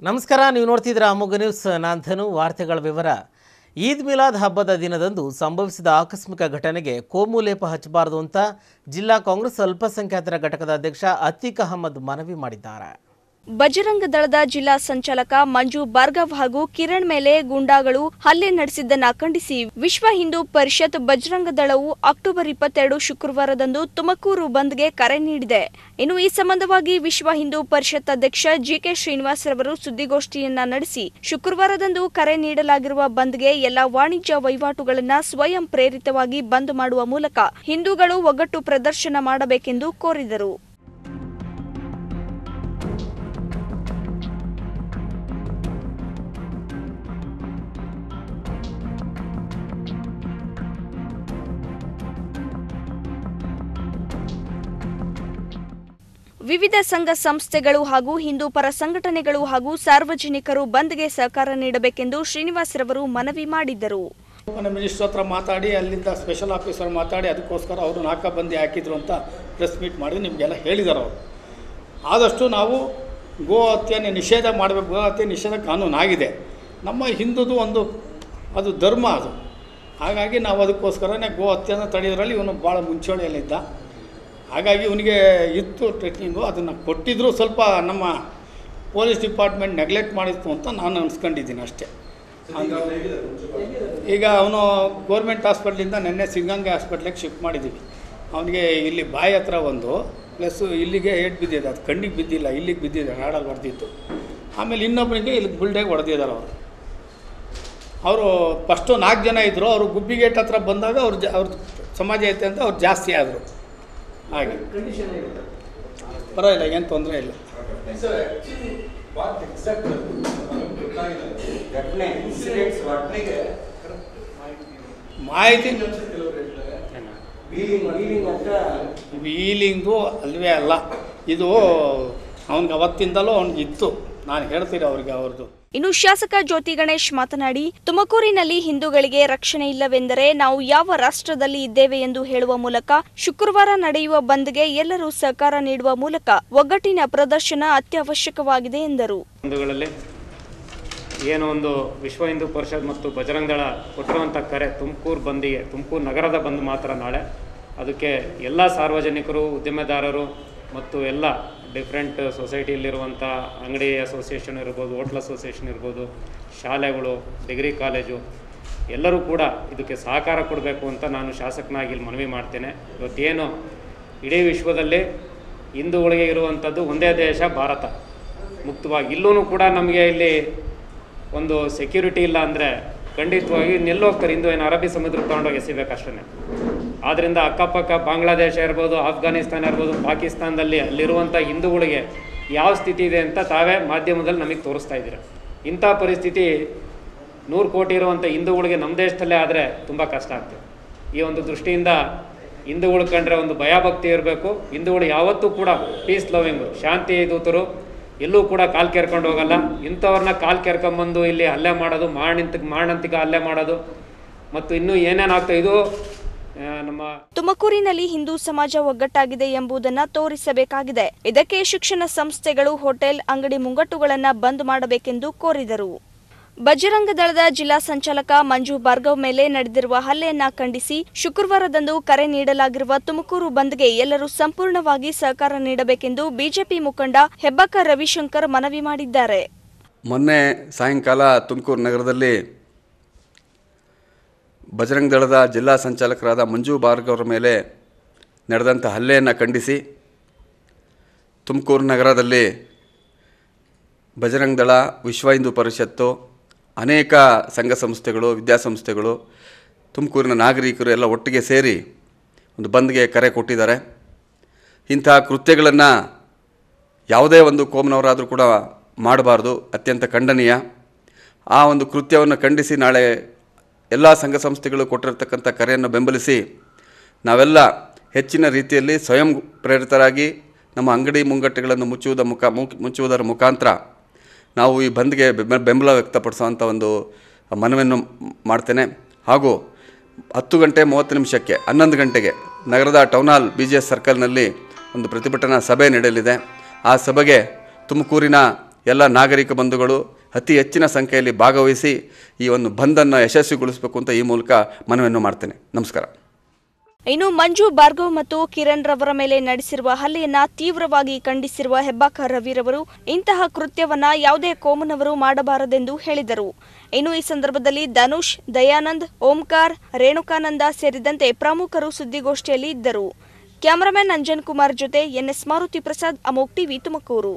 ನಮಸ್ಕಾರ ನೀವು ನೋಡ್ತಿದ್ದೀರಾ ಅಮೋಘ ನ್ಯೂಸ್ ನಾನು ಧನು ವಾರ್ತೆಗಳ ವಿವರ ಈದ್ ಮಿಲಾದ್ ಹಬ್ಬದ ದಿನದಂದು ಸಂಭವಿಸಿದ ಆಕಸ್ಮಿಕ ಘಟನೆಗೆ ಕೋಮುಲೇಪ ಹಚ್ಚಬಾರದು ಅಂತ ಜಿಲ್ಲಾ ಕಾಂಗ್ರೆಸ್ ಅಲ್ಪಸಂಖ್ಯಾತರ ಘಟಕದ ಅಧ್ಯಕ್ಷ ಅತೀಕ್ ಅಹಮದ್ ಮನವಿ ಮಾಡಿದ್ದಾರೆ ಬಜರಂಗ ದಳದ ಜಿಲ್ಲಾ ಸಂಚಾಲಕ ಮಂಜು ಭಾರ್ಗವ್ ಹಾಗೂ ಕಿರಣ್ ಮೇಲೆ ಗೂಂಡಾಗಳು ಹಲ್ಲೆ ನಡೆಸಿದ್ದನ್ನ ಖಂಡಿಸಿ ವಿಶ್ವ ಹಿಂದೂ ಪರಿಷತ್ ಬಜರಂಗ ದಳವು ಅಕ್ಟೋಬರ್ ಇಪ್ಪತ್ತೆರಡು ಶುಕ್ರವಾರದಂದು ತುಮಕೂರು ಬಂದ್ಗೆ ಕರೆ ನೀಡಿದೆ ಇನ್ನು ಈ ಸಂಬಂಧವಾಗಿ ವಿಶ್ವ ಹಿಂದೂ ಪರಿಷತ್ ಅಧ್ಯಕ್ಷ ಜಿಕೆ ಶ್ರೀನಿವಾಸ್ ರವರು ಸುದ್ದಿಗೋಷ್ಠಿಯನ್ನ ನಡೆಸಿ ಶುಕ್ರವಾರದಂದು ಕರೆ ನೀಡಲಾಗಿರುವ ಬಂದ್ಗೆ ಎಲ್ಲಾ ವಾಣಿಜ್ಯ ವಹಿವಾಟುಗಳನ್ನ ಸ್ವಯಂ ಪ್ರೇರಿತವಾಗಿ ಬಂದ್ ಮಾಡುವ ಮೂಲಕ ಹಿಂದೂಗಳು ಒಗ್ಗಟ್ಟು ಪ್ರದರ್ಶನ ಮಾಡಬೇಕೆಂದು ಕೋರಿದರು ವಿವಿಧ ಸಂಘ ಸಂಸ್ಥೆಗಳು ಹಾಗೂ ಹಿಂದೂ ಪರ ಸಂಘಟನೆಗಳು ಹಾಗೂ ಸಾರ್ವಜನಿಕರು ಬಂದ್ಗೆ ಸಹಕಾರ ನೀಡಬೇಕೆಂದು ಶ್ರೀನಿವಾಸ್ ರವರು ಮನವಿ ಮಾಡಿದ್ದರು ನಮ್ಮ ಮಿನಿಸ್ಟ್ರ್ ಹತ್ರ ಮಾತಾಡಿ ಅಲ್ಲಿಂದ ಸ್ಪೆಷಲ್ ಆಫೀಸರ್ ಮಾತಾಡಿ ಅದಕ್ಕೋಸ್ಕರ ಅವರು ನಾಕಾಬಂದಿ ಹಾಕಿದ್ರು ಅಂತ ಪ್ರೆಸ್ ಮೀಟ್ ಮಾಡಿ ನಿಮಗೆಲ್ಲ ಹೇಳಿದ್ದಾರೆ ಅವರು ಆದಷ್ಟು ನಾವು ಗೋ ಹತ್ಯೆಯನ್ನು ನಿಷೇಧ ಮಾಡಬೇಕು ಗೋ ಹತ್ಯೆ ನಿಷೇಧ ಕಾನೂನು ಆಗಿದೆ ನಮ್ಮ ಹಿಂದುದು ಒಂದು ಅದು ಧರ್ಮ ಅದು ಹಾಗಾಗಿ ನಾವು ಅದಕ್ಕೋಸ್ಕರನೇ ಗೋ ಹತ್ಯೆನ ತಡೆಯೋದ್ರಲ್ಲಿ ಇವನು ಭಾಳ ಮುಂಚೂಣಿಯಲ್ಲಿದ್ದ ಹಾಗಾಗಿ ಇವನಿಗೆ ಇತ್ತು ಟ್ರೆಕ್ಕಿಂಗು ಅದನ್ನು ಕೊಟ್ಟಿದ್ದರೂ ಸ್ವಲ್ಪ ನಮ್ಮ ಪೊಲೀಸ್ ಡಿಪಾರ್ಟ್ಮೆಂಟ್ ನೆಗ್ಲೆಕ್ಟ್ ಮಾಡಿತ್ತು ಅಂತ ನಾನು ಅನ್ಸ್ಕೊಂಡಿದ್ದೀನಿ ಅಷ್ಟೇ ಈಗ ಅವನು ಗೌರ್ಮೆಂಟ್ ಹಾಸ್ಪಿಟ್ಲಿಂದ ನಿನ್ನೆ ಸಿಂಗಂಗೆ ಹಾಸ್ಪಿಟ್ಲಿಗೆ ಶಿಫ್ಟ್ ಮಾಡಿದ್ದೀವಿ ಅವನಿಗೆ ಇಲ್ಲಿ ಬಾಯಿ ಹತ್ರ ಒಂದು ಪ್ಲಸ್ಸು ಇಲ್ಲಿಗೆ ಏಟ್ ಬಿದ್ದಿದೆ ಅದು ಕಣ್ಣಿಗೆ ಬಿದ್ದಿಲ್ಲ ಇಲ್ಲಿಗೆ ಬಿದ್ದಿದೆ ನಾಡಲ್ಲಿ ಹೊಡೆದಿತ್ತು ಆಮೇಲೆ ಇನ್ನೊಬ್ಬನಿಗೆ ಇಲ್ಲಿ ಬುಲ್ಡೆಗೆ ಹೊಡೆದಿದ್ದಾರೆ ಅವರು ಅವರು ಫಸ್ಟು ನಾಲ್ಕು ಜನ ಇದ್ದರು ಅವರು ಗುಬ್ಬಿಗೇಟ್ ಹತ್ರ ಬಂದಾಗ ಅವ್ರು ಜ ಅವ್ರ ಸಮಾಜ ಐತೆ ಅಂತ ಅವ್ರು ಜಾಸ್ತಿ ಆದರು ಹಾಗೆ ಪರವಾಗಿಲ್ಲ ಏನು ತೊಂದರೆ ಇಲ್ಲ ಘಟನೆ ಇನ್ಸಿಡೆಂಟ್ಸ್ ಘಟನೆಗೆ ಮಾಹಿತಿ ಬೀಲಿಂಗ್ ಬೀಲಿಂಗ್ ಅಂತ ವೀಲಿಂಗು ಅಲ್ವೇ ಅಲ್ಲ ಇದು ಅವ್ನಿಗೆ ಅವತ್ತಿಂದಲೂ ಅವ್ನಿಗೆ ಇತ್ತು ನಾನು ಹೇಳ್ತೀನಿ ಅವ್ರಿಗೆ ಅವ್ರದ್ದು ಇನ್ನು ಶಾಸಕ ಜ್ಯೋತಿ ಗಣೇಶ್ ಮಾತನಾಡಿ ತುಮಕೂರಿನಲ್ಲಿ ಹಿಂದೂಗಳಿಗೆ ರಕ್ಷಣೆ ಇಲ್ಲವೆಂದರೆ ನಾವು ಯಾವ ರಾಷ್ಟ್ರದಲ್ಲಿ ಇದ್ದೇವೆ ಎಂದು ಹೇಳುವ ಮೂಲಕ ಶುಕ್ರವಾರ ನಡೆಯುವ ಬಂದ್ಗೆ ಎಲ್ಲರೂ ಸಹಕಾರ ನೀಡುವ ಮೂಲಕ ಒಗ್ಗಟ್ಟಿನ ಪ್ರದರ್ಶನ ಅತ್ಯವಶ್ಯಕವಾಗಿದೆ ಎಂದರು ಬಂಧುಗಳಲ್ಲಿ ಏನು ಒಂದು ವಿಶ್ವ ಹಿಂದೂ ಪರಿಷತ್ ಮತ್ತು ಬಜರಂಗ ದಳ ಕೊಟ್ಟಿರುವಂಥ ಕರೆ ತುಮಕೂರು ಬಂದಿಗೆ ತುಮಕೂರು ನಗರದ ಬಂದ್ ಮಾತ್ರ ನಾಳೆ ಅದಕ್ಕೆ ಎಲ್ಲ ಸಾರ್ವಜನಿಕರು ಉದ್ಯಮೆದಾರರು ಮತ್ತು ಎಲ್ಲ ಡಿಫ್ರೆಂಟ್ ಸೊಸೈಟಿಯಲ್ಲಿರುವಂಥ ಅಂಗಡಿ ಅಸೋಸಿಯೇಷನ್ ಇರ್ಬೋದು ಹೋಟ್ಲ್ ಅಸೋಸಿಯೇಷನ್ ಇರ್ಬೋದು ಶಾಲೆಗಳು ಡಿಗ್ರಿ ಕಾಲೇಜು ಎಲ್ಲರೂ ಕೂಡ ಇದಕ್ಕೆ ಸಹಕಾರ ಕೊಡಬೇಕು ಅಂತ ನಾನು ಶಾಸಕನಾಗಿ ಇಲ್ಲಿ ಮನವಿ ಮಾಡ್ತೇನೆ ಇವತ್ತೇನು ಇಡೀ ವಿಶ್ವದಲ್ಲಿ ಹಿಂದೂಗಳಿಗೆ ಇರುವಂಥದ್ದು ಒಂದೇ ದೇಶ ಭಾರತ ಮುಕ್ತವಾಗಿ ಇಲ್ಲೂ ಕೂಡ ನಮಗೆ ಇಲ್ಲಿ ಒಂದು ಸೆಕ್ಯೂರಿಟಿ ಇಲ್ಲ ಅಂದರೆ ಖಂಡಿತವಾಗಿ ಇನ್ನೆಲ್ಲೋ ಹೋಗ್ತಾರೆ ಹಿಂದೂ ಏನು ಅರಬ್ಬಿ ಸಮುದ್ರ ತೊಗೊಂಡೋಗಿ ಎಸಿಬೇಕಷ್ಟೇ ಆದ್ದರಿಂದ ಅಕ್ಕಪಕ್ಕ ಬಾಂಗ್ಲಾದೇಶ ಇರ್ಬೋದು ಆಫ್ಘಾನಿಸ್ತಾನ ಇರ್ಬೋದು ಪಾಕಿಸ್ತಾನದಲ್ಲಿ ಅಲ್ಲಿರುವಂಥ ಹಿಂದೂಗಳಿಗೆ ಯಾವ ಸ್ಥಿತಿ ಇದೆ ಅಂತ ತಾವೇ ಮಾಧ್ಯಮದಲ್ಲಿ ನಮಗೆ ತೋರಿಸ್ತಾ ಇದ್ದೀರ ಇಂಥ ಪರಿಸ್ಥಿತಿ ನೂರು ಕೋಟಿ ಇರುವಂಥ ಹಿಂದೂಗಳಿಗೆ ನಮ್ಮ ದೇಶದಲ್ಲೇ ಆದರೆ ತುಂಬ ಕಷ್ಟ ಆಗ್ತದೆ ಈ ಒಂದು ದೃಷ್ಟಿಯಿಂದ ಹಿಂದೂಗಳು ಕಂಡ್ರೆ ಒಂದು ಭಯಭಕ್ತಿ ಇರಬೇಕು ಹಿಂದೂಗಳು ಯಾವತ್ತೂ ಕೂಡ ಪೀಸ್ ಲವಿಂಗು ಶಾಂತಿ ದೂತರು ಎಲ್ಲೂ ಕೂಡ ಕಾಲು ಕೆರ್ಕೊಂಡು ಹೋಗಲ್ಲ ಇಂಥವ್ರನ್ನ ಕಾಲು ಕೆರ್ಕೊಂಬಂದು ಇಲ್ಲಿ ಹಲ್ಲೆ ಮಾಡೋದು ಮಾರಣಂತ ಮಾರಣಂತಿಕ ಹಲ್ಲೆ ಮಾಡೋದು ಮತ್ತು ಇನ್ನೂ ಏನೇನಾಗ್ತಾ ಇದು ಆ, ನಮ್ಮ ತುಮಕೂರಿನಲ್ಲಿ ಹಿಂದೂ ಸಮಾಜ ಒಗ್ಗಟ್ಟಾಗಿದೆ ಎಂಬುದನ್ನ ತೋರಿಸಬೇಕಾಗಿದೆ ಇದಕ್ಕೆ ಶಿಕ್ಷಣ ಸಂಸ್ಥೆಗಳು ಹೋಟೆಲ್ ಅಂಗಡಿ ಮುಂಗಟ್ಟುಗಳನ್ನ ಬಂದ್ ಮಾಡಬೇಕೆಂದು ಕೋರಿದರು ಬಜರಂಗ ದಳದ ಜಿಲ್ಲಾ ಸಂಚಾಲಕ ಮಂಜು ಭಾರ್ಗವ್ ಮೇಲೆ ನಡೆದಿರುವ ಹಲ್ಲೆಯನ್ನ ಖಂಡಿಸಿ ಶುಕ್ರವಾರದಂದು ಕರೆ ನೀಡಲಾಗಿರುವ ತುಮಕೂರು ಬಂದ್ಗೆ ಎಲ್ಲರೂ ಸಂಪೂರ್ಣವಾಗಿ ಸಹಕಾರ ನೀಡಬೇಕೆಂದು ಬಿಜೆಪಿ ಮುಖಂಡ ಹೆಬ್ಬಕ್ಕ ರವಿಶಂಕರ್ ಮನವಿ ಮಾಡಿದ್ದಾರೆ ಮೊನ್ನೆ ಸಾಯಂಕಾಲ ತುಮಕೂರು ನಗರದಲ್ಲಿ ಬಜರಂಗ ದಳದ ಜಿಲ್ಲಾ ಸಂಚಾಲಕರಾದ ಮಂಜು ಭಾರ್ಗವ್ರ ಮೇಲೆ ನಡೆದಂಥ ಹಲ್ಲೆಯನ್ನು ಖಂಡಿಸಿ ತುಮಕೂರು ನಗರದಲ್ಲಿ ಬಜರಂಗ ದಳ ವಿಶ್ವ ಹಿಂದೂ ಪರಿಷತ್ತು ಅನೇಕ ಸಂಘ ಸಂಸ್ಥೆಗಳು ವಿದ್ಯಾಸಂಸ್ಥೆಗಳು ತುಮಕೂರಿನ ನಾಗರಿಕರು ಎಲ್ಲ ಒಟ್ಟಿಗೆ ಸೇರಿ ಒಂದು ಬಂದ್ಗೆ ಕರೆ ಕೊಟ್ಟಿದ್ದಾರೆ ಇಂತಹ ಕೃತ್ಯಗಳನ್ನು ಯಾವುದೇ ಒಂದು ಕೋಮ್ನವರಾದರೂ ಕೂಡ ಮಾಡಬಾರ್ದು ಅತ್ಯಂತ ಖಂಡನೀಯ ಆ ಒಂದು ಕೃತ್ಯವನ್ನು ಖಂಡಿಸಿ ನಾಳೆ ಎಲ್ಲ ಸಂಘ ಸಂಸ್ಥೆಗಳು ಕೊಟ್ಟಿರ್ತಕ್ಕಂಥ ಕರೆಯನ್ನು ಬೆಂಬಲಿಸಿ ನಾವೆಲ್ಲ ಹೆಚ್ಚಿನ ರೀತಿಯಲ್ಲಿ ಸ್ವಯಂ ಪ್ರೇರಿತರಾಗಿ ನಮ್ಮ ಅಂಗಡಿ ಮುಂಗಟ್ಟುಗಳನ್ನು ಮುಚ್ಚುವುದ ಮುಖ ಮುಕ್- ಮುಚ್ಚುವುದರ ಮುಖಾಂತರ ನಾವು ಈ ಬಂದ್ಗೆ ಬೆಂಬ- ಬೆಂಬಲ ವ್ಯಕ್ತಪಡಿಸುವಂಥ ಒಂದು ಮನವಿಯನ್ನು ಮಾಡ್ತೇನೆ ಹಾಗೂ ಹತ್ತು ಗಂಟೆ ಮೂವತ್ತು ನಿಮಿಷಕ್ಕೆ ಹನ್ನೊಂದು ಗಂಟೆಗೆ ನಗರದ town hall B G S ಸರ್ಕಲ್ನಲ್ಲಿ ಒಂದು ಪ್ರತಿಭಟನಾ ಸಭೆ ನಡೆಯಲಿದೆ ಆ ಸಭೆಗೆ ತುಮಕೂರಿನ ಎಲ್ಲ ನಾಗರಿಕ ಬಂಧುಗಳು ಅತಿ ಹೆಚ್ಚಿನ ಸಂಖ್ಯೆಯಲ್ಲಿ ಭಾಗವಹಿಸಿ ಈ ಒಂದು ಬಂದನ್ನು ಯಶಸ್ವಿಗೊಳಿಸಬೇಕು ಅಂತ ಈ ಮೂಲಕ ಮನವಿಯನ್ನು ಮಾಡ್ತೇನೆ ನಮಸ್ಕಾರ ಇನ್ನು ಮಂಜು ಭಾರ್ಗವ್ ಮತ್ತು ಕಿರಣ್ ರವರ ಮೇಲೆ ನಡೆಸಿರುವ ಹಲ್ಲೆಯನ್ನ ತೀವ್ರವಾಗಿ ಖಂಡಿಸಿರುವ ಹೆಬ್ಬಾಕ ರವಿರವರು ಇಂತಹ ಕೃತ್ಯವನ್ನ ಯಾವುದೇ ಕೋಮನವರು ಮಾಡಬಾರದೆಂದು ಹೇಳಿದರು ಇನ್ನು ಈ ಸಂದರ್ಭದಲ್ಲಿ ಧನುಷ್ ದಯಾನಂದ್ ಓಂಕಾರ್ ರೇಣುಕಾನಂದ ಸೇರಿದಂತೆ ಪ್ರಮುಖರು ಸುದ್ದಿಗೋಷ್ಠಿಯಲ್ಲಿ ಇದ್ದರು ಕ್ಯಾಮರಾಮನ್ ಅಂಜನ್ ಕುಮಾರ್ ಜೊತೆ ಎನ್ಎಸ್ ಮಾರುತಿ ಪ್ರಸಾದ್ ಅಮೋಕ್ ಟಿವಿ ತುಮಕೂರು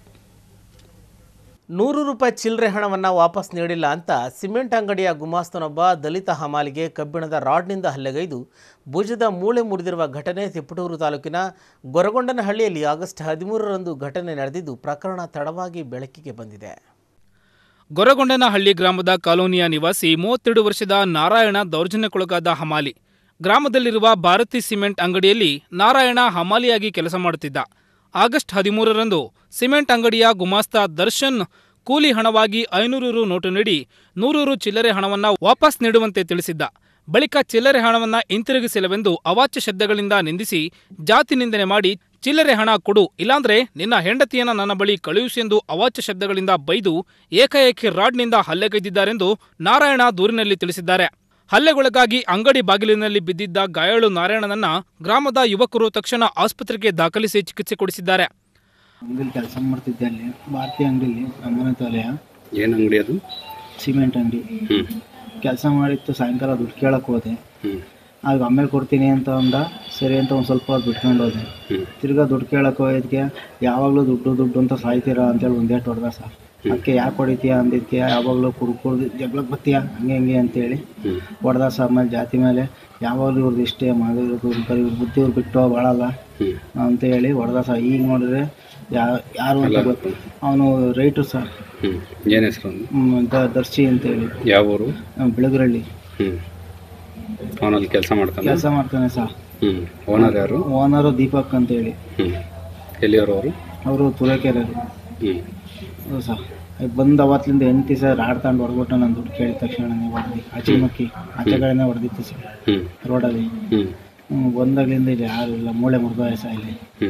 ನೂರು ರೂಪಾಯಿ ಚಿಲ್ಲರೆ ಹಣವನ್ನು ವಾಪಸ್ ನೀಡಿಲ್ಲ ಅಂತ ಸಿಮೆಂಟ್ ಅಂಗಡಿಯ ಗುಮಾಸ್ತನೊಬ್ಬ ದಲಿತ ಹಮಾಲಿಗೆ ಕಬ್ಬಿಣದ ರಾಡ್ನಿಂದ ಹಲ್ಲೆಗೈದು ಭುಜದ ಮೂಳೆ ಮುರಿದಿರುವ ಘಟನೆ ತಿಪ್ಪಟೂರು ತಾಲೂಕಿನ ಗೊರಗೊಂಡನಹಳ್ಳಿಯಲ್ಲಿ ಆಗಸ್ಟ್ ಹದಿಮೂರರಂದು ಘಟನೆ ನಡೆದಿದ್ದು ಪ್ರಕರಣ ತಡವಾಗಿ ಬೆಳಕಿಗೆ ಬಂದಿದೆ ಗೊರಗೊಂಡನಹಳ್ಳಿ ಗ್ರಾಮದ ಕಾಲೋನಿಯ ನಿವಾಸಿ ಮೂವತ್ತೆರಡು ವರ್ಷದ ನಾರಾಯಣ ದೌರ್ಜನ್ಯಕ್ಕೊಳಗಾದ ಹಮಾಲಿ ಗ್ರಾಮದಲ್ಲಿರುವ ಭಾರತಿ ಸಿಮೆಂಟ್ ಅಂಗಡಿಯಲ್ಲಿ ನಾರಾಯಣ ಹಮಾಲಿಯಾಗಿ ಕೆಲಸ ಮಾಡುತ್ತಿದ್ದ ಆಗಸ್ಟ್ ಹದಿಮೂರರಂದು ಸಿಮೆಂಟ್ ಅಂಗಡಿಯ ಗುಮಾಸ್ತ ದರ್ಶನ್ ಕೂಲಿ ಹಣವಾಗಿ ಐನೂರು ರು ನೋಟು ನೀಡಿ ನೂರು ರು ಚಿಲ್ಲರೆ ಹಣವನ್ನ ವಾಪಸ್ ನೀಡುವಂತೆ ತಿಳಿಸಿದ್ದ ಬಳಿಕ ಚಿಲ್ಲರೆ ಹಣವನ್ನ ಹಿಂತಿರುಗಿಸಿಲ್ಲವೆಂದು ಅವಾಚ್ಯ ಶಬ್ದಗಳಿಂದ ನಿಂದಿಸಿ ಜಾತಿ ನಿಂದನೆ ಮಾಡಿ ಚಿಲ್ಲರೆ ಹಣ ಕೊಡು ಇಲ್ಲಾಂದ್ರೆ ನಿನ್ನ ಹೆಂಡತಿಯನ್ನ ನನ್ನ ಬಳಿ ಕಳುಹಿಸು ಎಂದು ಅವಾಚ್ಯ ಶಬ್ದಗಳಿಂದ ಬೈದು ಏಕಾಏಕಿ ರಾಡ್ನಿಂದ ಹಲ್ಲೆಗೈದಿದ್ದಾರೆಂದು ನಾರಾಯಣ ದೂರಿನಲ್ಲಿ ತಿಳಿಸಿದ್ದಾರೆ ಹಲ್ಲೆಗೊಳಗಾಗಿ ಅಂಗಡಿ ಬಾಗಿಲಿನಲ್ಲಿ ಬಿದ್ದಿದ್ದ ಗಾಯಾಳು ನಾರಾಯಣನನ್ನ ಗ್ರಾಮದ ಯುವಕರು ತಕ್ಷಣ ಆಸ್ಪತ್ರೆಗೆ ದಾಖಲಿಸಿ ಚಿಕಿತ್ಸೆ ಕೊಡಿಸಿದ್ದಾರೆ ಅಂಗಡಿಲಿ ಕೆಲಸ ಮಾಡ್ತಿದ್ದೆ ಅಲ್ಲಿ ಭಾರತಿ ಅಂಗಡಿಲಿ ನಮ್ಮನೆ ತಲೆಯ ಏನು ಅಂಗಡಿ ಅದು ಸಿಮೆಂಟ್ ಅಂಗಡಿ ಹ್ಞೂ ಕೆಲಸ ಮಾಡಿತ್ತು ಸಾಯಂಕಾಲ ದುಡ್ಡು ಕೇಳಕ್ಕೆ ಹೋದೆ ಹ್ಞೂ ಆಗ ಆಮೇಲೆ ಕೊಡ್ತೀನಿ ಅಂತ ಅಂದ ಸರಿ ಅಂತ ಒಂದು ಸ್ವಲ್ಪ ಹೊತ್ತು ಬಿಟ್ಕೊಂಡು ಹೋದೆ ಹ್ಞೂ ತಿರ್ಗಾ ದುಡ್ಡು ಕೇಳಕ್ಕೆ ಹೋಗಿದ್ಕೆ ಯಾವಾಗಲೂ ದುಡ್ಡು ದುಡ್ಡು ಅಂತ ಸಾಯ್ತೀರಾ ಅಂತೇಳಿ ಒಂದೇ ಹೊಡೆದ ಸರ್ ಅದಕ್ಕೆ ಯಾಕೆ ಹೊಡಿತೀಯ ಅಂದಿದ್ಕೆ ಯಾವಾಗಲೂ ಕುಡ್ ಕುಡ್ದು ಜಗಳಕ್ಕೆ ಬರ್ತೀಯ ಹಂಗೆ ಹಂಗೆ ಅಂತೇಳಿ ಹ್ಞೂ ಹೊಡೆದ ಸರ್ ಆಮೇಲೆ ಜಾತಿ ಮೇಲೆ ಯಾವಾಗಲೂ ಇವ್ರದ್ದು ಇಷ್ಟೇ ಮಾಡಿರೋದು ಬರೀ ಬುದ್ಧಿ ಇವ್ರು ಬಿಟ್ಟು ಬಾಳಲ್ಲ ಹ್ಞೂ ಅಂತ ಹೇಳಿ ಹೊಡೆದ ಸರ್ ಈಗ ನೋಡಿದ್ರೆ ಯಾ ಯಾರು ಅಂತ ಗೊತ್ತು ಅವನು ರೈಟ್ರು ಸರ್ ಹ್ಞೂ ಏನು ಹೆಸರು ಅವನು ಹ್ಮ್, ದ- ದರ್ಶಿ ಅಂತೇಳಿ ಯಾವ ಊರು ಬೆಳಗರಳ್ಳಿ ಹ್ಞೂ ಅವನಲ್ಲಿ ಕೆಲಸ ಮಾಡ್ತಾನೆ ಕೆಲಸ ಮಾಡ್ತಾನೆ ಸರ್ ಹ್ಞೂ ಓನರ್ ಯಾರು ಓನರು ದೀಪಕ್ ಅಂತೇಳಿ ಹ್ಞೂ ಎಲ್ಲಿಯವರು ಅವರು ಅವರು ತುರೇಕೆರೆ ಹ್ಞೂ ಸರ್ ಬಂದು ಅವತ್ತಿಂದ ಹೆಂಡತಿ ಸರ್ ಆಡ್ಕೊಂಡು ಹೊಡ್ಬಿಟ್ಟು ನಾನು ದುಡ್ಡು ಕೇಳಿದ ತಕ್ಷಣನೇ ಹೊಡೆದು ಆಚೆ ಮಕ್ಕಿ ಆಚೆ ಕಡೆನೇ ಹೊಡೆದಿತ್ತು ಸರ್ ಹ್ಞೂ ರೋಡಲ್ಲಿ ಹ್ಞೂ ಹ್ಮ್, ಬಂದಾಗ್ಲಿಂದ ಇಲ್ಲಿ ಯಾರು ಇಲ್ಲ ಮೂಳೆ ಮುರಿದ ಸಹ ಇಲ್ಲಿ ಹ್ಞೂ